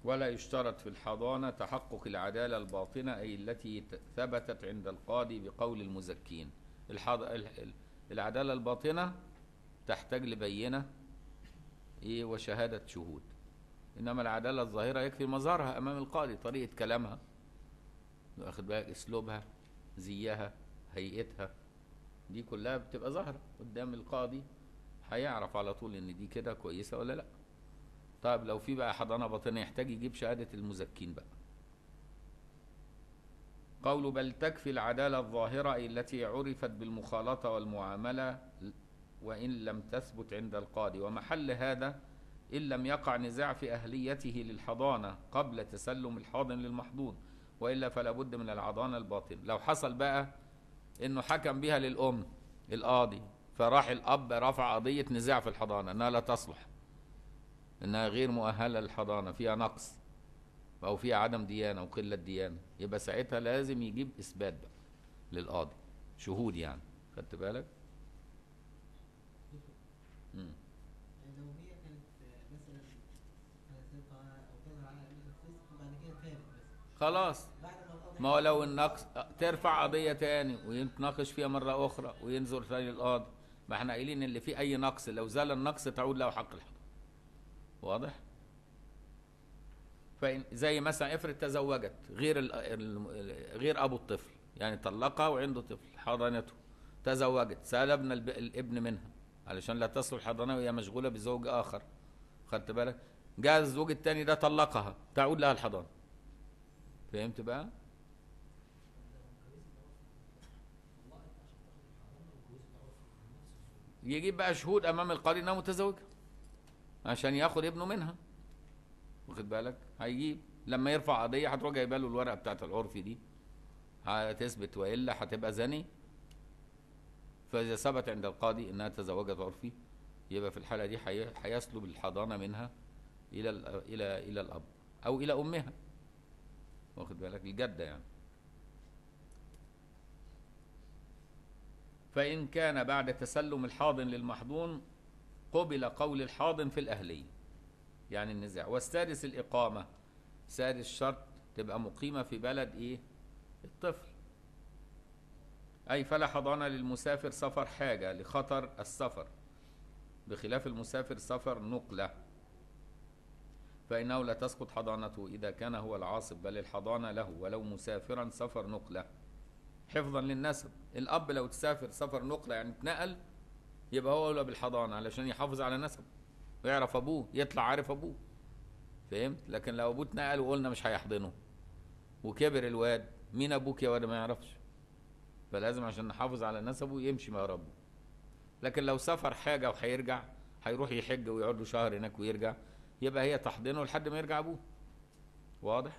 ولا يشترط في الحضانة تحقق العدالة الباطنة أي التي ت- ثبتت عند القاضي بقول المزكين الحض... ال- ال- العدالة الباطنة تحتاج لبينة إيه وشهادة شهود إنما العدالة الظاهرة يكفي مظهرها أمام القاضي طريقة كلامها واخد بالك أسلوبها زيها هيئتها دي كلها بتبقى ظاهرة قدام القاضي هيعرف على طول إن دي كده كويسة ولا لأ طيب لو في بقى حضانة باطنة يحتاج يجيب شهادة المزكين بقى قول بل تكفي العدالة الظاهرة أي التي عرفت بالمخالطة والمعاملة وإن لم تثبت عند القاضي ومحل هذا إن لم يقع نزاع في أهليته للحضانة قبل تسلم الحاضن للمحضون وإلا فلا بد من الحضانة الباطنة لو حصل بقى إنه حكم بها للأم القاضي فراح الأب رفع قضية نزاع في الحضانة إنها لا تصلح انها غير مؤهله للحضانه فيها نقص او فيها عدم ديانه وقله ديانه يبقى ساعتها لازم يجيب اثبات بقى للقاضي شهود يعني خدت بالك مم. لو هي كانت آه، مثلا فاسقة أو تظهر على أنها فسق وبعد كده تابت بس خلاص بعد ما القاضي ما هو لو النقص ترفع قضيه تاني ويتناقش فيها مره اخرى وينظر تاني القاضي ما احنا قايلين اللي فيه اي نقص لو زال النقص تعود له حق الحضانه واضح فإن زي مثلا افرض تزوجت غير ال ال غير ابو الطفل يعني طلقها وعنده طفل حضانته تزوجت سلبنا الب- الابن منها علشان لا تصل الحضانه وهي مشغوله بزوج اخر خدت بالك جاء الزوج الثاني ده طلقها تعود لها الحضانه فهمت بقى يجيب بقى شهود امام القاضي انها متزوجه عشان ياخد ابنه منها واخد بالك هيجيب لما يرفع قضيه هتروح جايبه له الورقه بتاعت العرف دي هتثبت والا هتبقى زني فاذا ثبت عند القاضي انها تزوجت عرفي يبقى في الحاله دي هي- هيسلب الحضانه منها الى ال- الى الى الاب او الى امها واخد بالك الجده يعني فإن كان بعد تسلم الحاضن للمحضون قبل قول الحاضن في الأهلية يعني النزاع والسادس الإقامة سادس شرط تبقى مقيمة في بلد إيه الطفل أي فلا حضانة للمسافر سفر حاجة لخطر السفر بخلاف المسافر سفر نقلة فإنه لا تسقط حضانته إذا كان هو العاصب بل الحضانة له ولو مسافرا سفر نقلة حفظا للنسب الأب لو تسافر سفر نقلة يعني اتنقل يبقى هو أولى بالحضانة علشان يحافظ على نسبه ويعرف أبوه يطلع عارف أبوه فهمت لكن لو أبوه اتنقل وقلنا مش هيحضنه وكبر الواد مين أبوك يا واد ما يعرفش فلازم عشان نحافظ على نسبه يمشي مع ربه لكن لو سافر حاجة وهيرجع هيروح يحج ويقعد له شهر هناك ويرجع يبقى هي تحضنه لحد ما يرجع أبوه واضح؟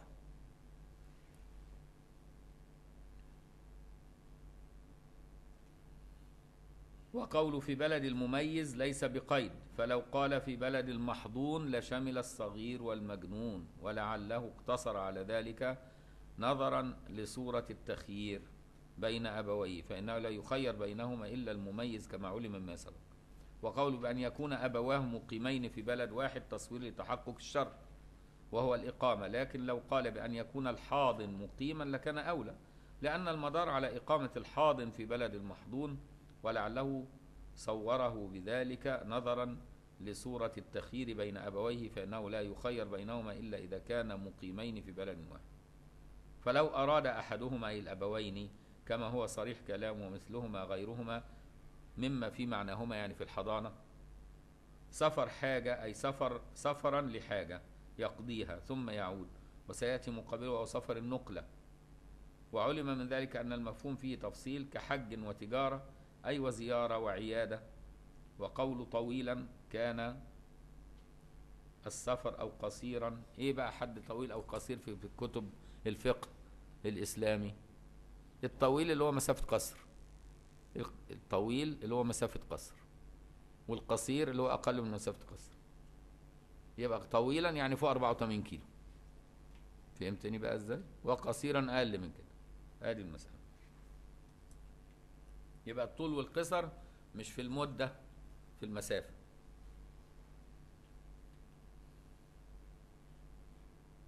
وقول في بلد المميز ليس بقيد فلو قال في بلد المحضون لشمل الصغير والمجنون ولعله اقتصر على ذلك نظرا لصورة التخيير بين أبويه فإنه لا يخير بينهما إلا المميز كما علم مما سبق وقول بأن يكون أبواه مقيمين في بلد واحد تصوير لتحقق الشر وهو الإقامة لكن لو قال بأن يكون الحاضن مقيما لكان أولى لأن المدار على إقامة الحاضن في بلد المحضون ولعله صوره بذلك نظرا لصورة التخيير بين أبويه فإنه لا يخير بينهما إلا إذا كان مقيمين في بلد واحد فلو أراد أحدهما أي الأبوين كما هو صريح كلامه ومثلهما غيرهما مما في معناهما يعني في الحضانة سفر حاجة أي سفر سفرا لحاجة يقضيها ثم يعود وسيأتي مقابله وهو سفر النقلة وعلم من ذلك أن المفهوم فيه تفصيل كحج وتجارة أي وزيارة وعيادة وقول طويلا كان السفر أو قصيرا إيه بقى حد طويل أو قصير في في كتب الفقه الإسلامي الطويل اللي هو مسافة قصر الطويل اللي هو مسافة قصر والقصير اللي هو أقل من مسافة قصر يبقى طويلا يعني فوق 84 كيلو فهمتني بقى ازاي وقصيرا اقل من كده ادي المسافه يبقى الطول والقصر مش في المده في المسافه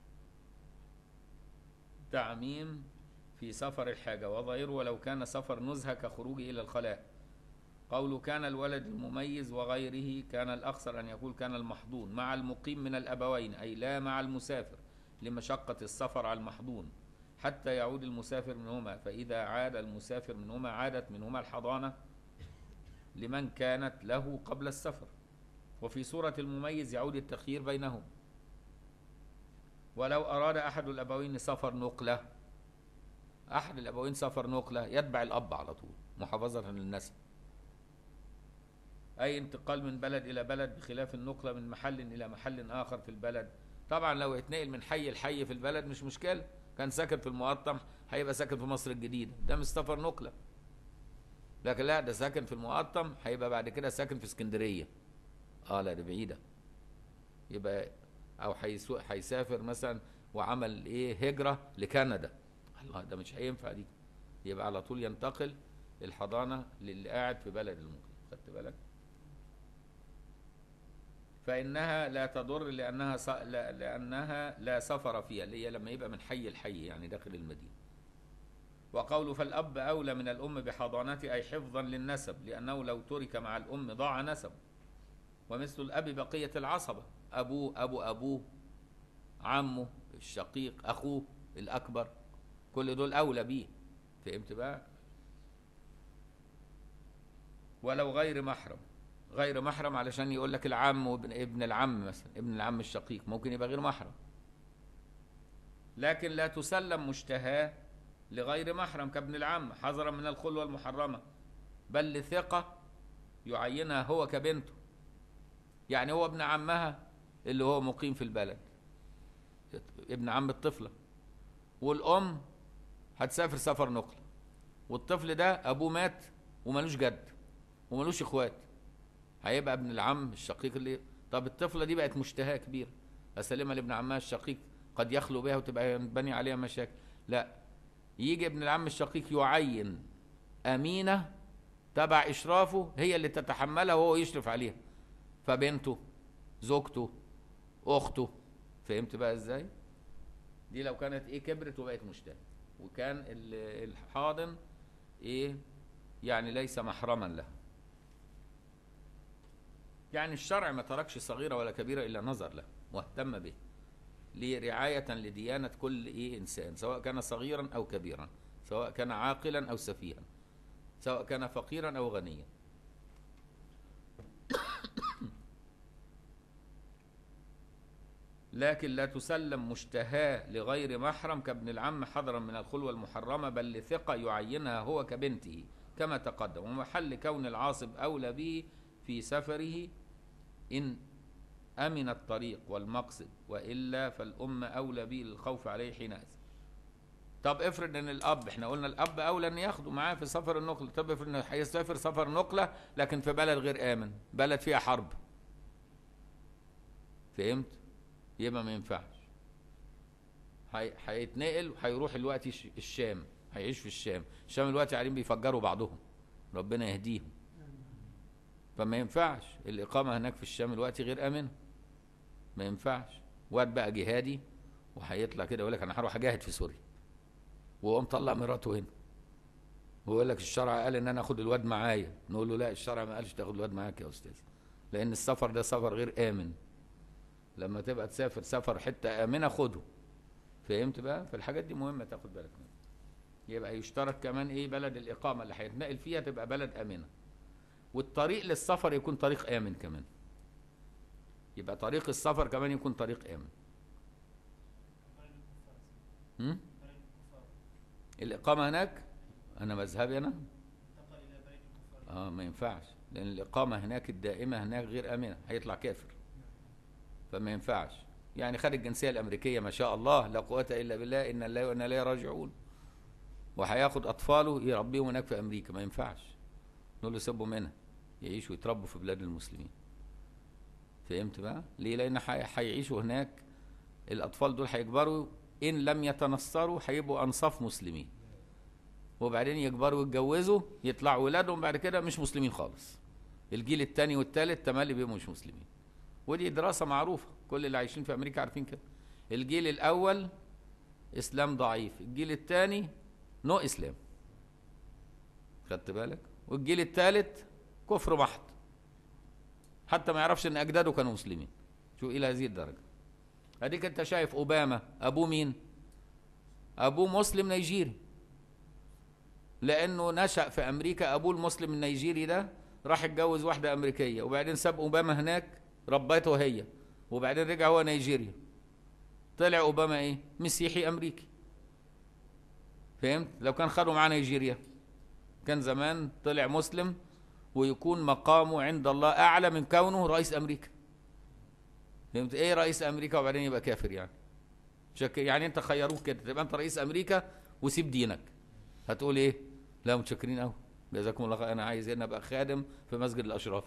التعميم في سفر الحاجة وظاهره ولو كان سفر نزهة كخروجه إلى الخلاء قول كان الولد المميز وغيره كان الأخصر أن يقول كان المحضون مع المقيم من الأبوين أي لا مع المسافر لمشقة السفر على المحضون حتى يعود المسافر منهما فإذا عاد المسافر منهما عادت منهما الحضانة لمن كانت له قبل السفر وفي صورة المميز يعود التخيير بينهم ولو أراد أحد الأبوين سفر نقلة أحد الأبوين سفر نقلة يتبع الأب على طول محافظة للنسب أي انتقال من بلد إلى بلد بخلاف النقلة من محل إلى محل آخر في البلد طبعا لو اتنقل من حي لحي في البلد مش مشكلة كان ساكن في المقطم هيبقى ساكن في مصر الجديدة ده مش سفر نقلة لكن لا ده ساكن في المقطم هيبقى بعد كده ساكن في اسكندرية اه لا دي بعيدة يبقى او هيسو- هيسافر مثلا وعمل ايه هجرة لكندا الله ده مش هينفع دي يبقى على طول ينتقل الحضانة للي قاعد في بلد المقيم خدت بالك فإنها لا تضر لأنها س... لا... لأنها لا سفر فيها اللي هي لما يبقى من حي الحي يعني داخل المدينة وقوله فالأب أولى من الأم بحضانته أي حفظا للنسب لأنه لو ترك مع الأم ضاع نسب ومثل الأب بقية العصبة أبوه أبو أبوه عمه الشقيق أخوه الأكبر كل دول أولى بيه فهمت بقى ولو غير محرم غير محرم علشان يقول لك العم وابن ابن العم مثلا ابن العم الشقيق ممكن يبقى غير محرم لكن لا تسلم مشتهاه لغير محرم كابن العم حذرا من الخلوة المحرمة بل لثقة يعينها هو كبنته يعني هو ابن عمها اللي هو مقيم في البلد ابن عم الطفلة والأم هتسافر سفر نقل والطفل ده أبوه مات وملوش جد وملوش إخوات هيبقى ابن العم الشقيق اللي طب الطفلة دي بقت مشتهاة كبيرة أسلمها لابن عمها الشقيق قد يخلو بها وتبقى ينبني عليها مشاكل لا يجي ابن العم الشقيق يعين أمينة تبع إشرافه هي اللي تتحملها وهو يشرف عليها فبنته زوجته أخته فهمت بقى إزاي؟ دي لو كانت إيه كبرت وبقت مشتهى وكان ال- الحاضن إيه يعني ليس محرما له يعني الشرع ما تركش صغيرة ولا كبيرة إلا نظر له واهتم به لرعاية لديانة كل إيه إنسان سواء كان صغيرا أو كبيرا سواء كان عاقلا أو سفيها سواء كان فقيرا أو غنيا لكن لا تسلم مشتهاة لغير محرم كابن العم حذرا من الخلوة المحرمة بل لثقة يعينها هو كبنته كما تقدم ومحل كون العاصب أولى به في سفره إن أمن الطريق والمقصد وإلا فالأم أولى به للخوف عليه حينئذ طب افرض ان الاب احنا قلنا الاب اولى ان ياخده معاه في سفر النقله طب افرض انه هيسافر سفر نقله لكن في بلد غير امن بلد فيها حرب فهمت يبقى ما ينفعش هي- هيتنقل وهيروح الوقت الش- الشام هيعيش في الشام الشام الوقت قاعدين بيفجروا بعضهم ربنا يهديهم فما ينفعش الإقامة هناك في الشام الوقت غير آمن ما ينفعش واد بقى جهادي وهيطلع كده يقول لك أنا هروح أجاهد في سوريا وهو مطلع مراته هنا ويقول لك الشرع قال إن أنا آخد الواد معايا نقول له لا الشرع ما قالش تاخد الواد معاك يا أستاذ لأن السفر ده سفر غير آمن لما تبقى تسافر سفر حتة آمنة خده فهمت بقى فالحاجات دي مهمة تاخد بالك منها يبقى يشترط كمان ايه بلد الإقامة اللي هيتنقل فيها تبقى بلد آمنة والطريق للسفر يكون طريق آمن كمان يبقى طريق السفر كمان يكون طريق آمن هم؟ الإقامة هناك أنا مذهبي أنا اه ما ينفعش لأن الإقامة هناك الدائمة هناك غير آمنة هيطلع كافر فما ينفعش يعني خد الجنسية الأمريكية ما شاء الله لا قوة إلا بالله إن الله وإنا إليه راجعون وهياخد أطفاله يربيهم هناك في أمريكا ما ينفعش نقول له سيبهم منها يعيشوا ويتربوا في بلاد المسلمين فهمت بقى ليه لان حي- هيعيشوا هناك الاطفال دول هيكبروا ان لم يتنصروا هيبقوا انصاف مسلمين وبعدين يكبروا ويتجوزوا يطلعوا ولادهم بعد كده مش مسلمين خالص الجيل الثاني والثالث تملي بيبقوا مش مسلمين ودي دراسة معروفة كل اللي عايشين في أمريكا عارفين كده الجيل الأول اسلام ضعيف الجيل الثاني نو اسلام خدت بالك والجيل الثالث كفر محض حتى ما يعرفش ان اجداده كانوا مسلمين شو الى هذه الدرجه اديك انت شايف اوباما ابوه مين ابوه مسلم نيجيري لانه نشا في امريكا ابوه المسلم النيجيري ده راح اتجوز واحده امريكيه وبعدين ساب اوباما هناك ربته هي وبعدين رجع هو نيجيريا طلع اوباما ايه مسيحي امريكي فهمت لو كان خدوا معاه نيجيريا كان زمان طلع مسلم ويكون مقامه عند الله اعلى من كونه رئيس امريكا فهمت ايه رئيس امريكا وبعدين يبقى كافر يعني شك يعني انت خيروك كده تبقى انت رئيس امريكا وسيب دينك هتقول ايه لا متشكرين قوي جزاكم الله خير انا عايز ان ابقى خادم في مسجد الاشراف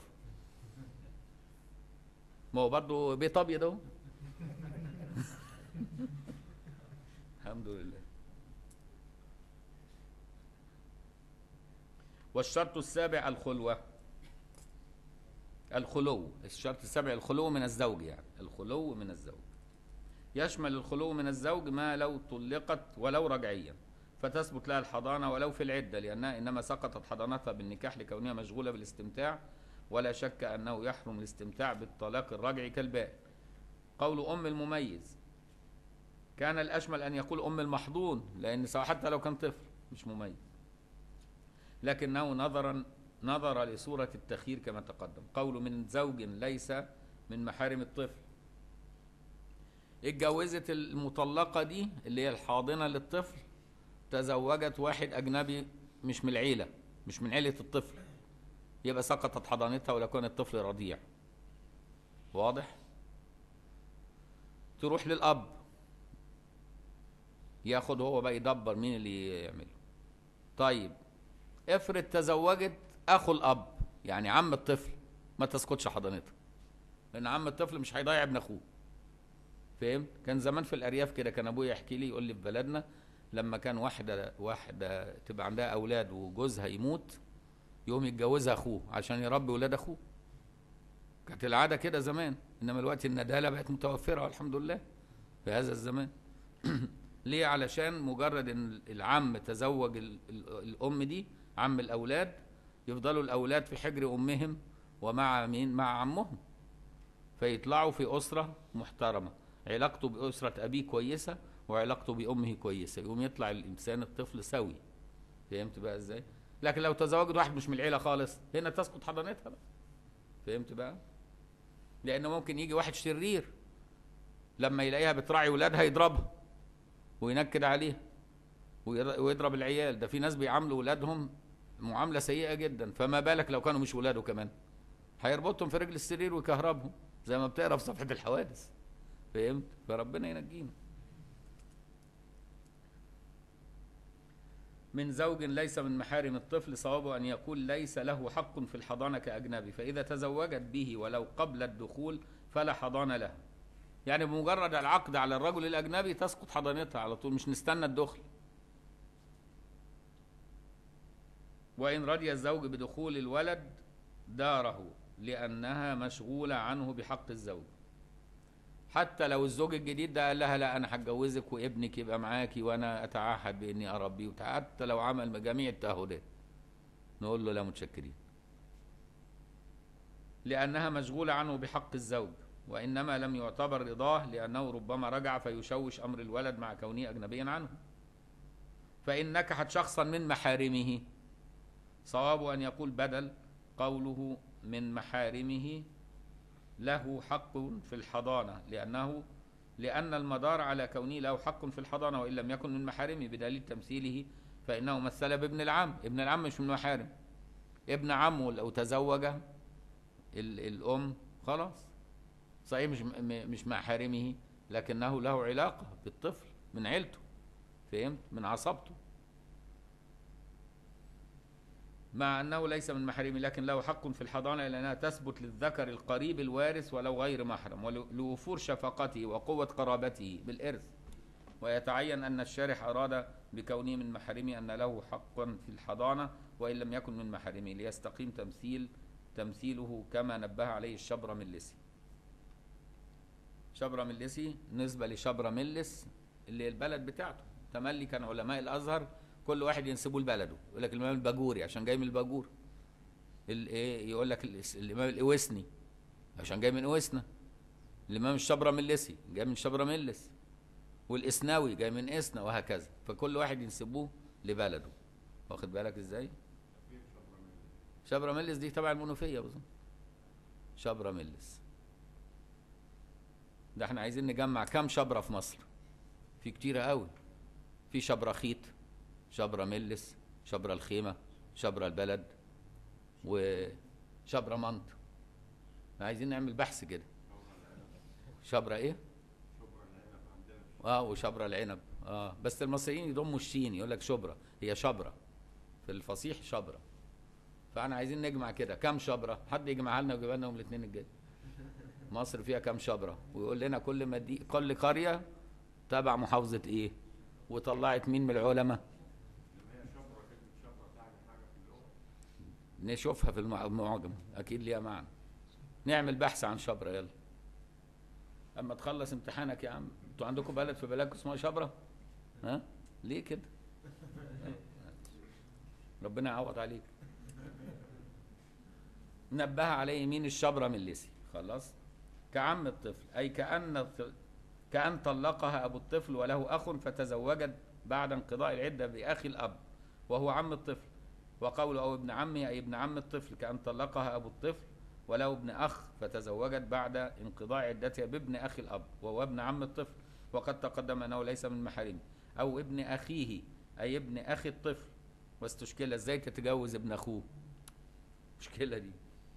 ما هو برضه بيت ابيض اهو الحمد لله والشرط السابع الخلوة الخلو الشرط السابع الخلو من الزوج يعني الخلو من الزوج يشمل الخلو من الزوج ما لو طلقت ولو رجعيا فتثبت لها الحضانة ولو في العدة لأنها إنما سقطت حضانتها بالنكاح لكونها مشغولة بالاستمتاع ولا شك أنه يحرم الاستمتاع بالطلاق الرجعي كالبائن قول أم المميز كان الأشمل أن يقول أم المحضون لأن سواء حتى لو كان طفل مش مميز لكنه نظرا نظر لصورة التخيير كما تقدم قول من زوج ليس من محارم الطفل اتجوزت المطلقة دي اللي هي الحاضنة للطفل تزوجت واحد أجنبي مش من العيلة مش من عيلة الطفل يبقى سقطت حضانتها ولو كان الطفل رضيع واضح تروح للأب ياخد هو بقى يدبر مين اللي يعمله طيب افرض تزوجت اخو الاب يعني عم الطفل ما تسقطش حضانتها لان عم الطفل مش هيضيع ابن اخوه فهمت كان زمان في الارياف كده كان ابويا يحكي لي يقول لي في بلدنا لما كان واحده واحده تبقى عندها اولاد وجوزها يموت يقوم يتجوزها اخوه عشان يربي ولاد اخوه كانت العاده كده زمان انما الوقت النداله بقت متوفره والحمد لله في هذا الزمان ليه علشان مجرد ان العم تزوج ال- ال- الام دي عم الاولاد يفضلوا الاولاد في حجر امهم ومع مين مع عمهم فيطلعوا في اسره محترمه علاقته باسره ابيه كويسه وعلاقته بامه كويسه يقوم يطلع الانسان الطفل سوي فهمت بقى ازاي لكن لو تزوجت واحد مش من العيله خالص هنا تسقط حضانتها بقى فهمت بقى لان ممكن يجي واحد شرير لما يلاقيها بتراعي ولادها يضربها وينكد عليها وير- ويضرب العيال ده في ناس بيعاملوا ولادهم معاملة سيئة جدا فما بالك لو كانوا مش ولاده كمان هيربطهم في رجل السرير ويكهربهم زي ما بتقرا في صفحة الحوادث فهمت فربنا ينجينا من زوج ليس من محارم الطفل صوابه أن يقول ليس له حق في الحضانة كأجنبي فإذا تزوجت به ولو قبل الدخول فلا حضانة له يعني بمجرد العقد على الرجل الأجنبي تسقط حضانتها على طول مش نستنى الدخل وإن رضي الزوج بدخول الولد داره لأنها مشغولة عنه بحق الزوج حتى لو الزوج الجديد ده قال لها لا أنا هتجوزك وابنك يبقى معاكي وأنا أتعهد بإني أربيه وت- حتى لو عمل جميع التعهدات نقول له لا متشكرين لأنها مشغولة عنه بحق الزوج وإنما لم يعتبر رضاه لأنه ربما رجع فيشوش أمر الولد مع كونه أجنبيا عنه فإن نكحت شخصا من محارمه صواب أن يقول بدل قوله من محارمه له حق في الحضانة لأنه لأن المدار على كونه له حق في الحضانة وإن لم يكن من محارمه بدليل تمثيله فإنه مثل بابن العم ابن العم مش من محارم ابن عمه لو تزوج ال- الأم خلاص صحيح مش م- مش مع حارمه لكنه له علاقة بالطفل من عيلته فهمت من عصبته مع أنه ليس من محارمه لكن له حق في الحضانة لأنها تثبت للذكر القريب الوارث ولو غير محرم ولوفور شفقته وقوة قرابته بالإرث ويتعين أن الشارح أراد بكونه من محارمه أن له حقا في الحضانة وإن لم يكن من محارمه ليستقيم تمثيل تمثيله كما نبه عليه الشبر ملسي شبر ملسي نسبة لشبر ملس اللي هي البلد بتاعته تملي كان علماء الازهر كل واحد ينسبوه لبلده يقول لك الامام الباجوري عشان جاي من الباجور الايه يقول لك الاس- الامام الاويسني عشان جاي من اويسنا الامام الشبرملسي جاي من شبرملس والاسناوي جاي من اسنا وهكذا فكل واحد ينسبوه لبلده واخد بالك ازاي شبرملس دي تبع المنوفيه بظن شبرملس ده احنا عايزين نجمع كام شبرة في مصر في كتيرة قوي في شبرخيت شبرا ملس شبرا الخيمة شبرا البلد وشبرا منط عايزين نعمل بحث كده شبرا ايه اه وشبرا العنب اه بس المصريين يضموا الشين يقول لك شبرا هي شبرا في الفصيح شبرا فاحنا عايزين نجمع كده كام شبرا حد يجمعها لنا ويجيبها لنا يوم الاثنين الجاي مصر فيها كام شبرا ويقول لنا كل مدي... كل قريه تبع محافظه ايه وطلعت مين من العلماء نشوفها في المع- المعجم اكيد ليها معنى نعمل بحث عن شبرا يلا اما تخلص امتحانك يا عم انتوا عندكم بلد في بلدكم اسمها شبرا ها ليه كده ربنا يعوض عليك نبه عليه مين الشبرة من الليسي خلاص كعم الطفل أي كأن الط- كأن طلقها أبو الطفل وله أخ فتزوجت بعد انقضاء العدة بأخي الأب وهو عم الطفل وقول أو ابن عمه أي ابن عم الطفل كأن طلقها أبو الطفل وله ابن أخ فتزوجت بعد انقضاء عدتها بابن أخي الأب وهو ابن عم الطفل وقد تقدم أنه ليس من محارمه أو ابن أخيه أي ابن أخي الطفل واستشكل ازاي تتجوز ابن أخوه مشكلة دي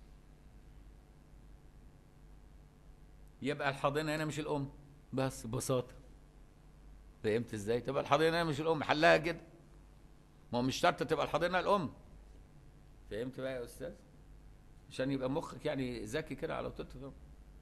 يبقى الحاضنة هنا مش الأم بس ببساطة فهمت ازاي؟ تبقى الحاضنة هنا مش الأم حلها كده ما هو مش شرط تبقى الحاضنة الأم فهمت بقى يا أستاذ؟ عشان يبقى مخك يعني ذكي كده على طول تفهم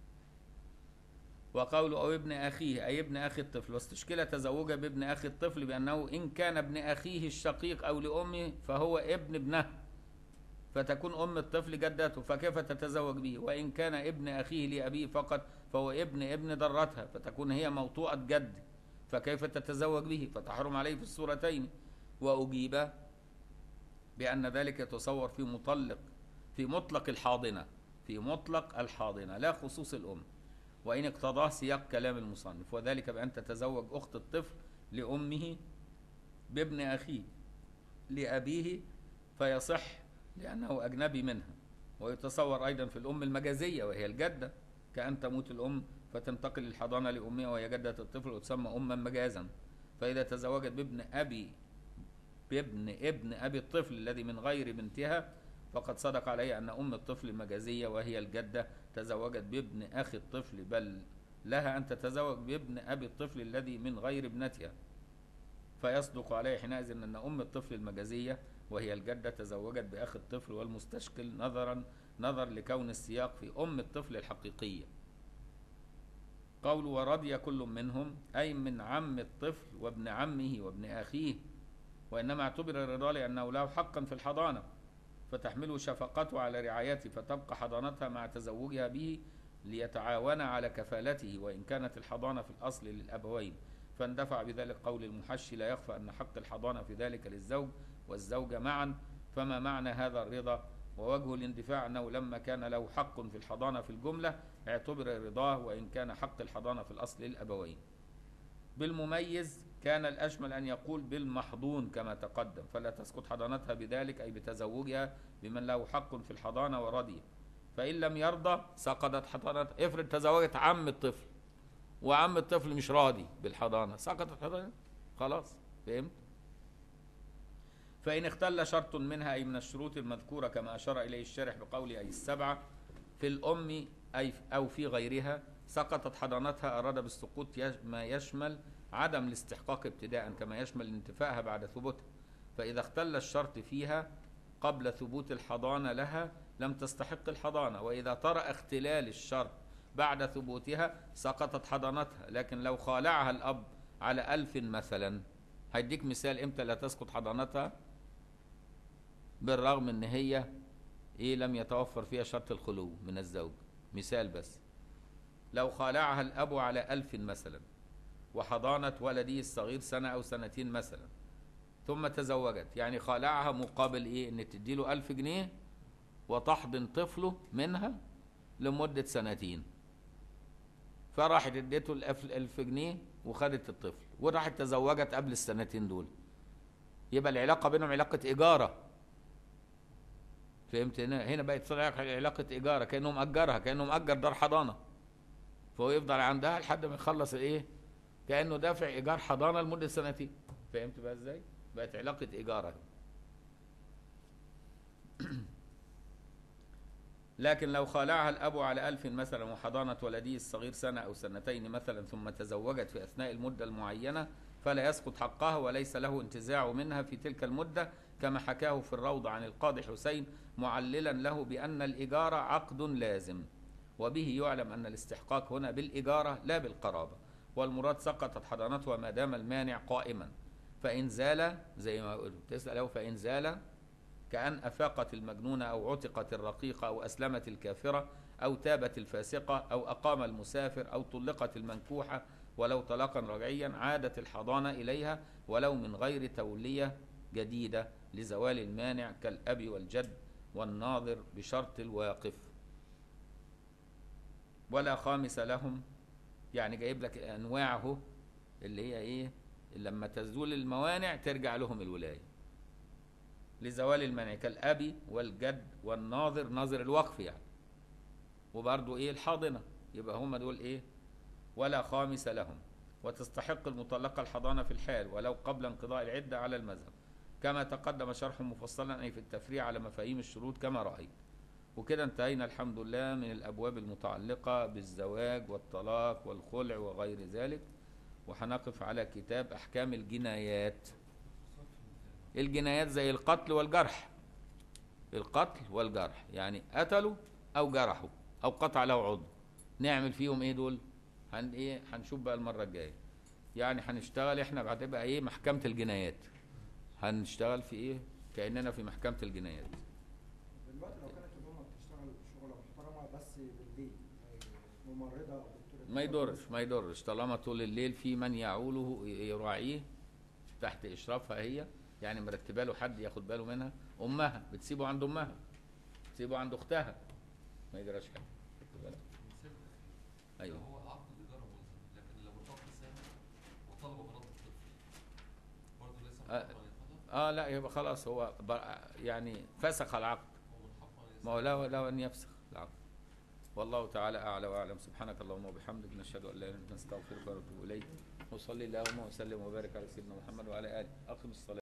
وقوله أو ابن أخيه أي ابن أخي الطفل واستشكل تزوجها بابن أخي الطفل بأنه إن كان ابن أخيه الشقيق أو لأمه فهو ابن ابنه فتكون أم الطفل جدته فكيف تتزوج به وإن كان ابن أخيه لأبيه فقط فهو ابن ابن ضرتها فتكون هي موطوءة جد فكيف تتزوج به فتحرم عليه في الصورتين وأجيب بأن ذلك يتصور في مطلق في مطلق الحاضنة في مطلق الحاضنة لا خصوص الأم وإن اقتضاه سياق كلام المصنف وذلك بأن تتزوج أخت الطفل لأمه بابن أخيه لأبيه فيصح لأنه أجنبي منها ويتصور أيضا في الأم المجازية وهي الجدة كأن تموت الأم فتنتقل الحضانة لأمها وهي جدة الطفل وتسمى أما مجازا فإذا تزوجت بابن أبي بابن ابن أبي الطفل الذي من غير بنتها فقد صدق عليه أن أم الطفل مجازية وهي الجدة تزوجت بابن أخي الطفل بل لها أن تتزوج بابن أبي الطفل الذي من غير ابنتها فيصدق عليه حينئذ أن أم الطفل المجازية وهي الجدة تزوجت بأخي الطفل والمستشكل نظرا نظر لكون السياق في أم الطفل الحقيقية قول ورضي كل منهم أي من عم الطفل وابن عمه وابن أخيه وإنما اعتبر الرضا لأنه له حقا في الحضانة فتحمله شفقته على رعايته فتبقى حضانتها مع تزوجها به ليتعاون على كفالته وإن كانت الحضانة في الأصل للأبوين فاندفع بذلك قول المحشي لا يخفى أن حق الحضانة في ذلك للزوج والزوجة معا فما معنى هذا الرضا ووجه الاندفاع أنه لما كان له حق في الحضانة في الجملة اعتبر رضاه وإن كان حق الحضانة في الأصل للأبوين بالمميز كان الأشمل أن يقول بالمحضون كما تقدم فلا تسقط حضانتها بذلك أي بتزوجها بمن له حق في الحضانة ورضي فإن لم يرضى سقطت حضانتها افرض تزوجت عم الطفل وعم الطفل مش راضي بالحضانة سقطت حضانتها خلاص فهمت فإن اختل شرط منها أي من الشروط المذكورة كما أشار إليه الشارح بقوله أي السبعة في الأم أي أو في غيرها سقطت حضانتها أراد بالسقوط يش- ما يشمل عدم الاستحقاق ابتداء كما يشمل انتفائها بعد ثبوتها فإذا اختل الشرط فيها قبل ثبوت الحضانة لها لم تستحق الحضانة وإذا طرأ اختلال الشرط بعد ثبوتها سقطت حضانتها لكن لو خالعها الأب على ألف مثلا هيديك مثال إمتى لا تسقط حضانتها بالرغم ان هي ايه لم يتوفر فيها شرط الخلو من الزوج مثال بس لو خالعها الاب على ألف مثلا وحضانة ولده الصغير سنة أو سنتين مثلا ثم تزوجت يعني خالعها مقابل إيه إن تديله ألف جنيه وتحضن طفله منها لمدة سنتين فراحت اديته الألف الألف جنيه وخدت الطفل وراحت تزوجت قبل السنتين دول يبقى العلاقة بينهم علاقة إيجارة فهمت هنا هنا بقت طلع علاقة إيجارة كأنه مأجرها كأنه مأجر دار حضانة فهو يفضل عندها لحد ما يخلص الإيه كأنه دافع إيجار حضانة لمدة سنتين فهمت بقى إزاي بقت علاقة إيجارة لكن لو خالعها الأب على ألف مثلا وحضانة ولده الصغير سنة أو سنتين مثلا ثم تزوجت في أثناء المدة المعينة فلا يسقط حقها وليس له انتزاع منها في تلك المدة كما حكاه في الروض عن القاضي حسين معللا له بأن الإجارة عقد لازم وبه يعلم أن الاستحقاق هنا بالإجارة لا بالقرابة والمراد سقطت حضانتها ما دام المانع قائما فإن زال زي ما قلت تسأله فإن زال كأن أفاقت المجنونة أو عتقت الرقيقة أو أسلمت الكافرة أو تابت الفاسقة أو أقام المسافر أو طلقت المنكوحة ولو طلاقا رجعيا عادت الحضانة إليها ولو من غير تولية جديدة لزوال المانع كالأب والجد والناظر بشرط الواقف ولا خامس لهم يعني جايب لك أنواعه اللي هي إيه لما تزول الموانع ترجع لهم الولاية لزوال المنع كالأبي والجد والناظر ناظر الوقف يعني وبرضو إيه الحاضنة يبقى هم دول إيه ولا خامس لهم وتستحق المطلقة الحضانة في الحال ولو قبل انقضاء العدة على المذهب كما تقدم شرح مفصلا أي في التفريع على مفاهيم الشروط كما رأيت وكده انتهينا الحمد لله من الأبواب المتعلقة بالزواج والطلاق والخلع وغير ذلك وهنقف على كتاب أحكام الجنايات الجنايات زي القتل والجرح القتل والجرح يعني قتلوا أو جرحوا أو قطع له عضو نعمل فيهم إيه دول هن إيه هنشوف بقى المرة الجاية يعني هنشتغل إحنا هتبقى إيه محكمة الجنايات هنشتغل في إيه كأننا في محكمة الجنايات دلوقتي لو كانت الأمة بتشتغل شغلة محترمة بس بالليل ممرضة أو دكتورة ما يضرش ما يضرش طالما طول الليل في من يعوله يراعيه تحت اشرافها هي يعني مرتبه له حد ياخد باله منها امها بتسيبه عند امها تسيبه عند اختها ما يجراش حاجه خدت بالك؟ المثال الأخير ايوه لو هو عقد الإيجار ملزم لكن لو الأخ سامح وطلب غرض الطفل برضه ليس آه. من حقه أن يفعلها اه لا يبقى خلاص هو بر- يعني فسخ العقد هو من حقه أن ما هو يسمع. له له ان يفسخ العقد والله تعالى اعلى واعلم سبحانك اللهم وبحمدك نشهد ان لا اله الا انت نستغفرك ونتوب اليك وصلي اللهم وسلم وبارك على سيدنا محمد وعلى اله اقم الصلاه